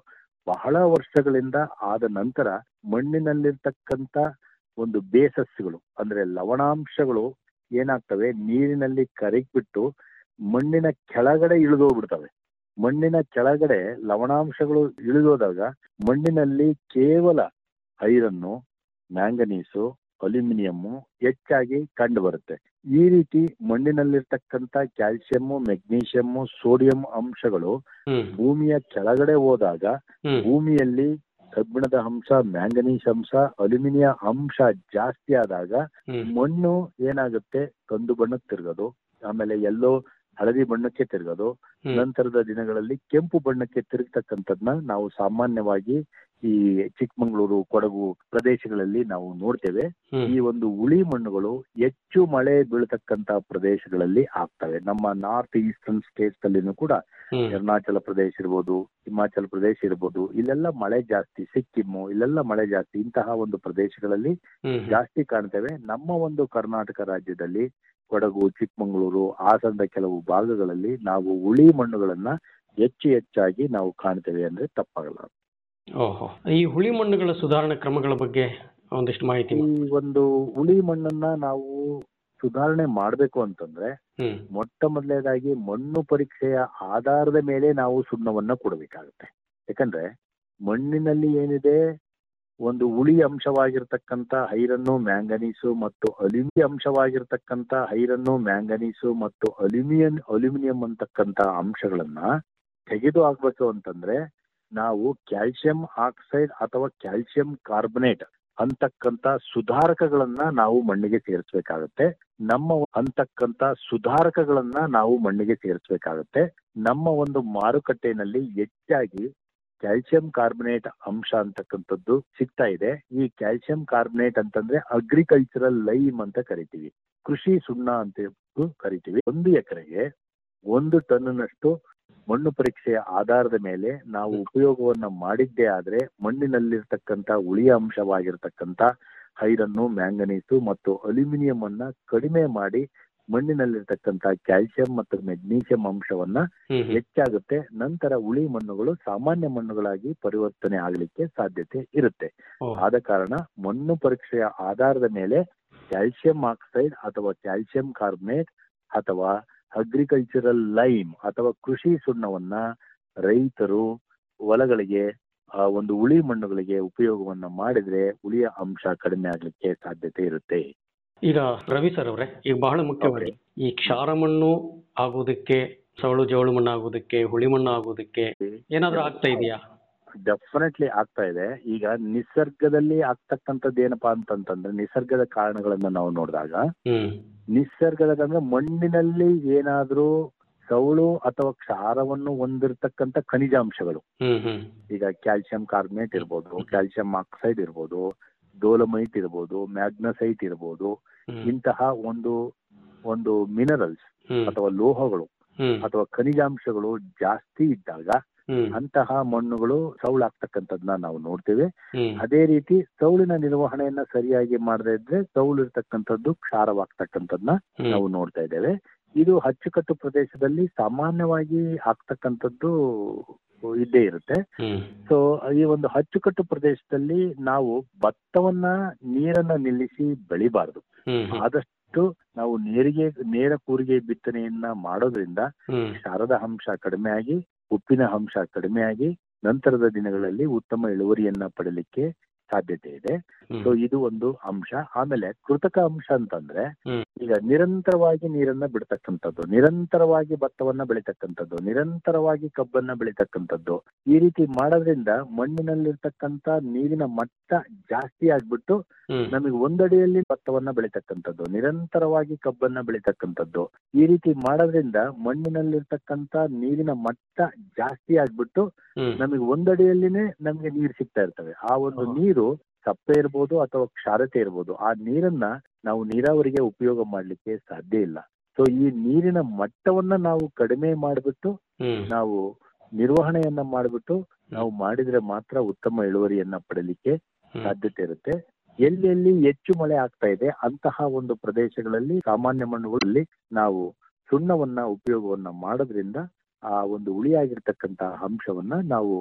ಬಹಳ ವರ್ಷಗಳಿಂದ ಆದ ನಂತರ ಮಣ್ಣಿನಲ್ಲಿರ್ತಕ್ಕಂಥ ಒಂದು ಬೇಸಸ್ಗಳು ಅಂದ್ರೆ ಲವಣಾಂಶಗಳು ಏನಾಗ್ತವೆ ನೀರಿನಲ್ಲಿ ಕರಗಿಬಿಟ್ಟು ಮಣ್ಣಿನ ಕೆಳಗಡೆ ಇಳಿದೋಗ್ಬಿಡ್ತವೆ ಮಣ್ಣಿನ ಕೆಳಗಡೆ ಲವಣಾಂಶಗಳು ಇಳಿದೋದಾಗ ಮಣ್ಣಿನಲ್ಲಿ ಕೇವಲ ಐರನ್ನು ಮ್ಯಾಂಗನೀಸು ಅಲ್ಯೂಮಿನಿಯಮ್ಮು ಹೆಚ್ಚಾಗಿ ಕಂಡು ಬರುತ್ತೆ ಈ ರೀತಿ ಮಣ್ಣಿನಲ್ಲಿರ್ತಕ್ಕಂಥ ಕ್ಯಾಲ್ಸಿಯಮ್ಮು ಮೆಗ್ನೀಷಿಯಮ್ಮು ಸೋಡಿಯಂ ಅಂಶಗಳು ಹ್ಮ್ ಭೂಮಿಯ ಕೆಳಗಡೆ ಹೋದಾಗ ಹ್ಮ್ ಭೂಮಿಯಲ್ಲಿ ಕಬ್ಬಿಣದ ಅಂಶ ಮ್ಯಾಂಗನೀಸ್ ಅಂಶ ಅಲ್ಯೂಮಿನಿಯಂ ಅಂಶ ಜಾಸ್ತಿ ಆದಾಗ ಹ್ಮ್ ಮಣ್ಣು ಏನಾಗುತ್ತೆ ಕಂದು ಬಣ್ಣಕ್ಕೆ ತಿರುಗೋದು ಆಮೇಲೆ ಎಲ್ಲೋ ಹಳದಿ ಬಣ್ಣಕ್ಕೆ ತಿರುಗೋದು ಹ್ಮ್. ನಂತರದ ದಿನಗಳಲ್ಲಿ ಕೆಂಪು ಬಣ್ಣಕ್ಕೆ ತಿರುಗ್ತಕ್ಕಂಥದ್ನ ನಾವು ಸಾಮಾನ್ಯವಾಗಿ ಈ ಚಿಕ್ಕಮಗಳೂರು ಕೊಡಗು ಪ್ರದೇಶಗಳಲ್ಲಿ ನಾವು ನೋಡ್ತೇವೆ ಹ್ಮ್ ಈ ಒಂದು ಉಳಿ ಮಣ್ಣುಗಳು ಹೆಚ್ಚು ಮಳೆ ಬೀಳ್ತಕ್ಕಂತ ಪ್ರದೇಶಗಳಲ್ಲಿ ಆಗ್ತವೆ ನಮ್ಮ ನಾರ್ತ್ ಈಸ್ಟರ್ನ್ ಸ್ಟೇಟ್ಸ್ ಅಲ್ಲಿನೂ ಕೂಡ ಹ್ಮ್ ಅರುಣಾಚಲ ಪ್ರದೇಶ ಇರ್ಬೋದು ಹಿಮಾಚಲ ಪ್ರದೇಶ ಇರ್ಬೋದು ಇಲ್ಲೆಲ್ಲ ಮಳೆ ಜಾಸ್ತಿ ಸಿಕ್ಕಿಮ್ಮು ಇಲ್ಲೆಲ್ಲ ಮಳೆ ಜಾಸ್ತಿ ಇಂತಹ ಒಂದು ಪ್ರದೇಶಗಳಲ್ಲಿ ಹ್ಮ್ ಜಾಸ್ತಿ ಕಾಣ್ತೇವೆ ನಮ್ಮ ಒಂದು ಕರ್ನಾಟಕ ರಾಜ್ಯದಲ್ಲಿ ಕೊಡಗು ಚಿಕ್ಕಮಗಳೂರು ಹಾಸನದ ಕೆಲವು ಭಾಗಗಳಲ್ಲಿ ನಾವು ಉಳಿ ಮಣ್ಣುಗಳನ್ನ ಹೆಚ್ಚು ಹೆಚ್ಚಾಗಿ ನಾವು ಕಾಣ್ತೇವೆ ಅಂದ್ರೆ ತಪ್ಪಾಗಲ್ಲ ಓಹೋ ಈ ಹುಳಿ ಮಣ್ಣುಗಳ ಸುಧಾರಣಾ ಕ್ರಮಗಳ ಬಗ್ಗೆ ಒಂದಿಷ್ಟು ಮಾಹಿತಿ ಈ ಒಂದು ಉಳಿ ಮಣ್ಣನ್ನ ನಾವು ಸುಧಾರಣೆ ಮಾಡಬೇಕು ಅಂತಂದ್ರೆ ಹ್ಮ್ ಮೊಟ್ಟ ಮೊದಲನೇದಾಗಿ ಮಣ್ಣು ಪರೀಕ್ಷೆಯ ಆಧಾರದ ಮೇಲೆ ನಾವು ಸುಣ್ಣವನ್ನ ಕೊಡಬೇಕಾಗುತ್ತೆ ಯಾಕಂದ್ರೆ ಮಣ್ಣಿನಲ್ಲಿ ಏನಿದೆ ಒಂದು ಉಳಿ ಅಂಶವಾಗಿರ್ತಕ್ಕಂಥ ಐರನ್ನು ಮ್ಯಾಂಗನೀಸು ಮತ್ತು ಅಲ್ಯೂಮಿನಿಯಂ ಅಂಶವಾಗಿರ್ತಕ್ಕಂಥ ಐರನ್ನು ಮ್ಯಾಂಗನೀಸು ಮತ್ತು ಅಲ್ಯೂಮಿನಿಯಂ ಅಲ್ಯೂಮಿನಿಯಂ ಅಂತಕ್ಕಂಥ ಅಂಶಗಳನ್ನ ತೆಗೆದು ಹಾಕ್ಬೇಕು ಅಂತಂದ್ರೆ ನಾವು ಕ್ಯಾಲ್ಸಿಯಂ ಆಕ್ಸೈಡ್ ಅಥವಾ ಕ್ಯಾಲ್ಸಿಯಂ ಕಾರ್ಬನೇಟ್ ಅಂತಕ್ಕಂಥ ಸುಧಾರಕಗಳನ್ನ ನಾವು ಮಣ್ಣಿಗೆ ಸೇರಿಸಬೇಕಾಗುತ್ತೆ ನಮ್ಮ ಅಂತಕ್ಕಂಥ ಸುಧಾರಕಗಳನ್ನ ನಾವು ಮಣ್ಣಿಗೆ ಸೇರಿಸಬೇಕಾಗುತ್ತೆ ನಮ್ಮ ಒಂದು ಮಾರುಕಟ್ಟೆನಲ್ಲಿ ಹೆಚ್ಚಾಗಿ ಕ್ಯಾಲ್ಸಿಯಂ ಕಾರ್ಬನೇಟ್ ಅಂಶ ಅಂತಕ್ಕಂಥದ್ದು ಸಿಗ್ತಾ ಇದೆ ಈ ಕ್ಯಾಲ್ಸಿಯಂ ಕಾರ್ಬನೇಟ್ ಅಂತಂದ್ರೆ ಅಗ್ರಿಕಲ್ಚರಲ್ ಲೈಮ್ ಅಂತ ಕರಿತೀವಿ ಕೃಷಿ ಸುಣ್ಣ ಅಂತ ಕರಿತೀವಿ ಒಂದು ಎಕರೆಗೆ ಒಂದು ಟನ್ನಷ್ಟು ಮಣ್ಣು ಪರೀಕ್ಷೆಯ ಆಧಾರದ ಮೇಲೆ ನಾವು ಉಪಯೋಗವನ್ನ ಮಾಡಿದ್ದೇ ಆದ್ರೆ ಮಣ್ಣಿನಲ್ಲಿರ್ತಕ್ಕಂಥ ಉಳಿಯ ಅಂಶವಾಗಿರ್ತಕ್ಕಂಥ ಐರನ್ನು ಮ್ಯಾಂಗನೀಸು ಮತ್ತು ಅಲ್ಯೂಮಿನಿಯಂ ಅನ್ನ ಕಡಿಮೆ ಮಾಡಿ ಮಣ್ಣಿನಲ್ಲಿರ್ತಕ್ಕಂಥ ಕ್ಯಾಲ್ಸಿಯಂ ಮತ್ತು ಮೆಗ್ನೀಷಿಯಂ ಅಂಶವನ್ನ ಹ್ಮ್ ಹ್ಮ್ ಹೆಚ್ಚಾಗುತ್ತೆ ನಂತರ ಉಳಿ ಮಣ್ಣುಗಳು ಸಾಮಾನ್ಯ ಮಣ್ಣುಗಳಾಗಿ ಪರಿವರ್ತನೆ ಆಗಲಿಕ್ಕೆ ಸಾಧ್ಯತೆ ಇರುತ್ತೆ ಓ, ಆದ ಕಾರಣ ಮಣ್ಣು ಪರೀಕ್ಷೆಯ ಆಧಾರದ ಮೇಲೆ ಕ್ಯಾಲ್ಸಿಯಂ ಆಕ್ಸೈಡ್ ಅಥವಾ ಕ್ಯಾಲ್ಸಿಯಂ ಕಾರ್ಬನೇಟ್ ಅಥವಾ ಅಗ್ರಿಕಲ್ಚರಲ್ ಲೈಮ್ ಅಥವಾ ಕೃಷಿ ಸುಣ್ಣವನ್ನ ರೈತರು ಹೊಲಗಳಿಗೆ ಆ ಒಂದು ಉಳಿ ಮಣ್ಣುಗಳಿಗೆ ಉಪಯೋಗವನ್ನ ಮಾಡಿದ್ರೆ ಉಳಿಯ ಅಂಶ ಕಡಿಮೆ ಆಗ್ಲಿಕ್ಕೆ ಸಾಧ್ಯತೆ ಇರುತ್ತೆ ಈಗ ರವಿ ಸರ್ ಅವರೇ ಈಗ ಬಹಳ ಮುಖ್ಯವಾಗಿ ಈ ಕ್ಷಾರ ಮಣ್ಣು ಆಗೋದಕ್ಕೆ ಸವಳು ಜವಳು ಮಣ್ಣು ಆಗೋದಕ್ಕೆ ಹುಳಿ ಮಣ್ಣು ಆಗೋದಕ್ಕೆ ಏನಾದ್ರೂ ಆಗ್ತಾ ಇದೆಯಾ ಡೆಫಿನೆಟ್ಲಿ ಆಗ್ತಾ ಇದೆ ಈಗ ನಿಸರ್ಗದಲ್ಲಿ ಆಗ್ತಕ್ಕಂಥದ್ದು ಏನಪ್ಪಾ ಅಂತಂತಂದ್ರೆ ನಿಸರ್ಗದ ಕಾರಣಗಳನ್ನ ನಾವು ನೋಡಿದಾಗ ಹ್ಮ್ ನಿಸರ್ಗದ ಅಂದ್ರೆ ಮಣ್ಣಿನಲ್ಲಿ ಏನಾದ್ರೂ ಸೌಳು ಅಥವಾ ಕ್ಷಾರವನ್ನು ಹೊಂದಿರತಕ್ಕಂಥ ಖನಿಜಾಂಶಗಳು ಹ್ಮ್ ಹ್ಮ್ ಈಗ ಕ್ಯಾಲ್ಸಿಯಂ ಕಾರ್ಬನೇಟ್ ಇರ್ಬೋದು ಕ್ಯಾಲ್ಸಿಯಂ ಆಕ್ಸೈಡ್ ಇರ್ಬೋದು ಡೋಲಮೈಟ್ ಇರ್ಬೋದು ಮ್ಯಾಗ್ನಸೈಟ್ ಇರ್ಬೋದು ಹ್ಮ್ ಇಂತಹ ಒಂದು ಒಂದು ಮಿನರಲ್ಸ್ ಹ್ಮ್ ಅಥವಾ ಲೋಹಗಳು ಹ್ಮ್ ಅಥವಾ ಖನಿಜಾಂಶಗಳು ಜಾಸ್ತಿ ಇದ್ದಾಗ ಹ್ಮ್ ಅಂತಹ ಮಣ್ಣುಗಳು ಸೌಳಾಗ್ತಕ್ಕಂಥದ್ನ ನಾವು ನೋಡ್ತೇವೆ ಹ್ಮ್ ಅದೇ ರೀತಿ ಸೌಳಿನ ನಿರ್ವಹಣೆಯನ್ನ ಸರಿಯಾಗಿ ಮಾಡದೇ ಇದ್ರೆ ಸೌಳು ಇರ್ತಕ್ಕಂಥದ್ದು ಕ್ಷಾರವಾಗ್ತಕ್ಕಂಥದ್ನ ಹ್ಮ್ ನಾವು ನೋಡ್ತಾ ಇದ್ದೇವೆ ಇದು ಅಚ್ಚುಕಟ್ಟು ಪ್ರದೇಶದಲ್ಲಿ ಸಾಮಾನ್ಯವಾಗಿ ಆಗ್ತಕ್ಕಂಥದ್ದು ಇದ್ದೇ ಇರುತ್ತೆ ಹ್ಮ್ ಸೊ ಈ ಒಂದು ಅಚ್ಚುಕಟ್ಟು ಪ್ರದೇಶದಲ್ಲಿ ನಾವು ಭತ್ತವನ್ನ ನೀರನ್ನ ನಿಲ್ಲಿಸಿ ಬೆಳಿಬಾರ್ದು ಹ್ಮ್ ಹ್ಮ್ ಆದಷ್ಟು ನಾವು ನೇರಿಗೆ ನೇರ ಕೂರಿಗೆ ಬಿತ್ತನೆಯನ್ನ ಮಾಡೋದ್ರಿಂದ ಹ್ಮ್ ಕ್ಷಾರದ ಅಂಶ ಕಡಿಮೆ ಆಗಿ ಉಪ್ಪಿನ ಅಂಶ ಕಡಿಮೆ ಆಗಿ ನಂತರದ ದಿನಗಳಲ್ಲಿ ಉತ್ತಮ ಇಳುವರಿಯನ್ನ ಪಡಲಿಕ್ಕೆ ಸಾಧ್ಯತೆ ಇದೆ ಹ್ಮ್ ಸೊ ಇದು ಒಂದು ಅಂಶ ಆಮೇಲೆ ಕೃತಕ ಅಂಶ ಅಂತಂದ್ರೆ ಹ್ಮ್. ಈಗ ನಿರಂತರವಾಗಿ ನೀರನ್ನ ಬಿಡ್ತಕ್ಕಂಥದ್ದು ನಿರಂತರವಾಗಿ ಭತ್ತವನ್ನ ಬೆಳಿತಕ್ಕಂಥದ್ದು ನಿರಂತರವಾಗಿ ಕಬ್ಬನ್ನ ಬೆಳಿತಕ್ಕಂಥದ್ದು ಈ ರೀತಿ ಮಾಡೋದ್ರಿಂದ ಮಣ್ಣಿನಲ್ಲಿರ್ತಕ್ಕಂಥ ನೀರಿನ ಮಟ್ಟ ಜಾಸ್ತಿ ಆಗ್ಬಿಟ್ಟು ಹ್ಮ್ ನಮಗೆ ಒಂದಡಿಯಲ್ಲಿ ಭತ್ತವನ್ನ ಬೆಳಿತಕ್ಕಂಥದ್ದು ನಿರಂತರವಾಗಿ ಕಬ್ಬನ್ನ ಬೆಳಿತಕ್ಕಂಥದ್ದು ಈ ರೀತಿ ಮಾಡೋದ್ರಿಂದ ಮಣ್ಣಿನಲ್ಲಿರ್ತಕ್ಕಂಥ ನೀರಿನ ಮಟ್ಟ ಜಾಸ್ತಿ ಆಗ್ಬಿಟ್ಟು ಹ್ಮ್ ನಮಗೆ ಒಂದಡಿಯಲ್ಲಿನೇ ನಮಗೆ ನೀರು ಸಿಗ್ತಾ ಇರ್ತವೆ ಆ ಒಂದು ಹಾ. ನೀರು ಸಪ್ಪೆ ಇರ್ಬೋದು ಅಥವಾ ಕ್ಷಾರತೆ ಇರ್ಬೋದು ಆ ನೀರನ್ನ ನಾವು ನೀರಾವರಿಗೆ ಉಪಯೋಗ ಮಾಡ್ಲಿಕ್ಕೆ ಸಾಧ್ಯ ಇಲ್ಲ ಸೊ ಈ ನೀರಿನ ಮಟ್ಟವನ್ನ ನಾವು ಕಡಿಮೆ ಮಾಡಿಬಿಟ್ಟು ಹ್ಮ್ ನಾವು ನಿರ್ವಹಣೆಯನ್ನ ಮಾಡಿಬಿಟ್ಟು ನಾವು ಮಾಡಿದ್ರೆ ಮಾತ್ರ ಉತ್ತಮ ಇಳುವರಿಯನ್ನ ಪಡಲಿಕ್ಕೆ ಹ್ಮ್ ಸಾಧ್ಯತೆ ಇರುತ್ತೆ ಎಲ್ಲೆಲ್ಲಿ ಹೆಚ್ಚು ಮಳೆ ಆಗ್ತಾ ಇದೆ ಅಂತಹ ಒಂದು ಪ್ರದೇಶಗಳಲ್ಲಿ ಸಾಮಾನ್ಯ ಮಣ್ಣುಗಳಲ್ಲಿ ನಾವು ಸುಣ್ಣವನ್ನ ಉಪಯೋಗವನ್ನ ಮಾಡೋದ್ರಿಂದ ಆ ಒಂದು ಉಳಿಯಾಗಿರ್ತಕ್ಕಂತಹ ಅಂಶವನ್ನ ನಾವು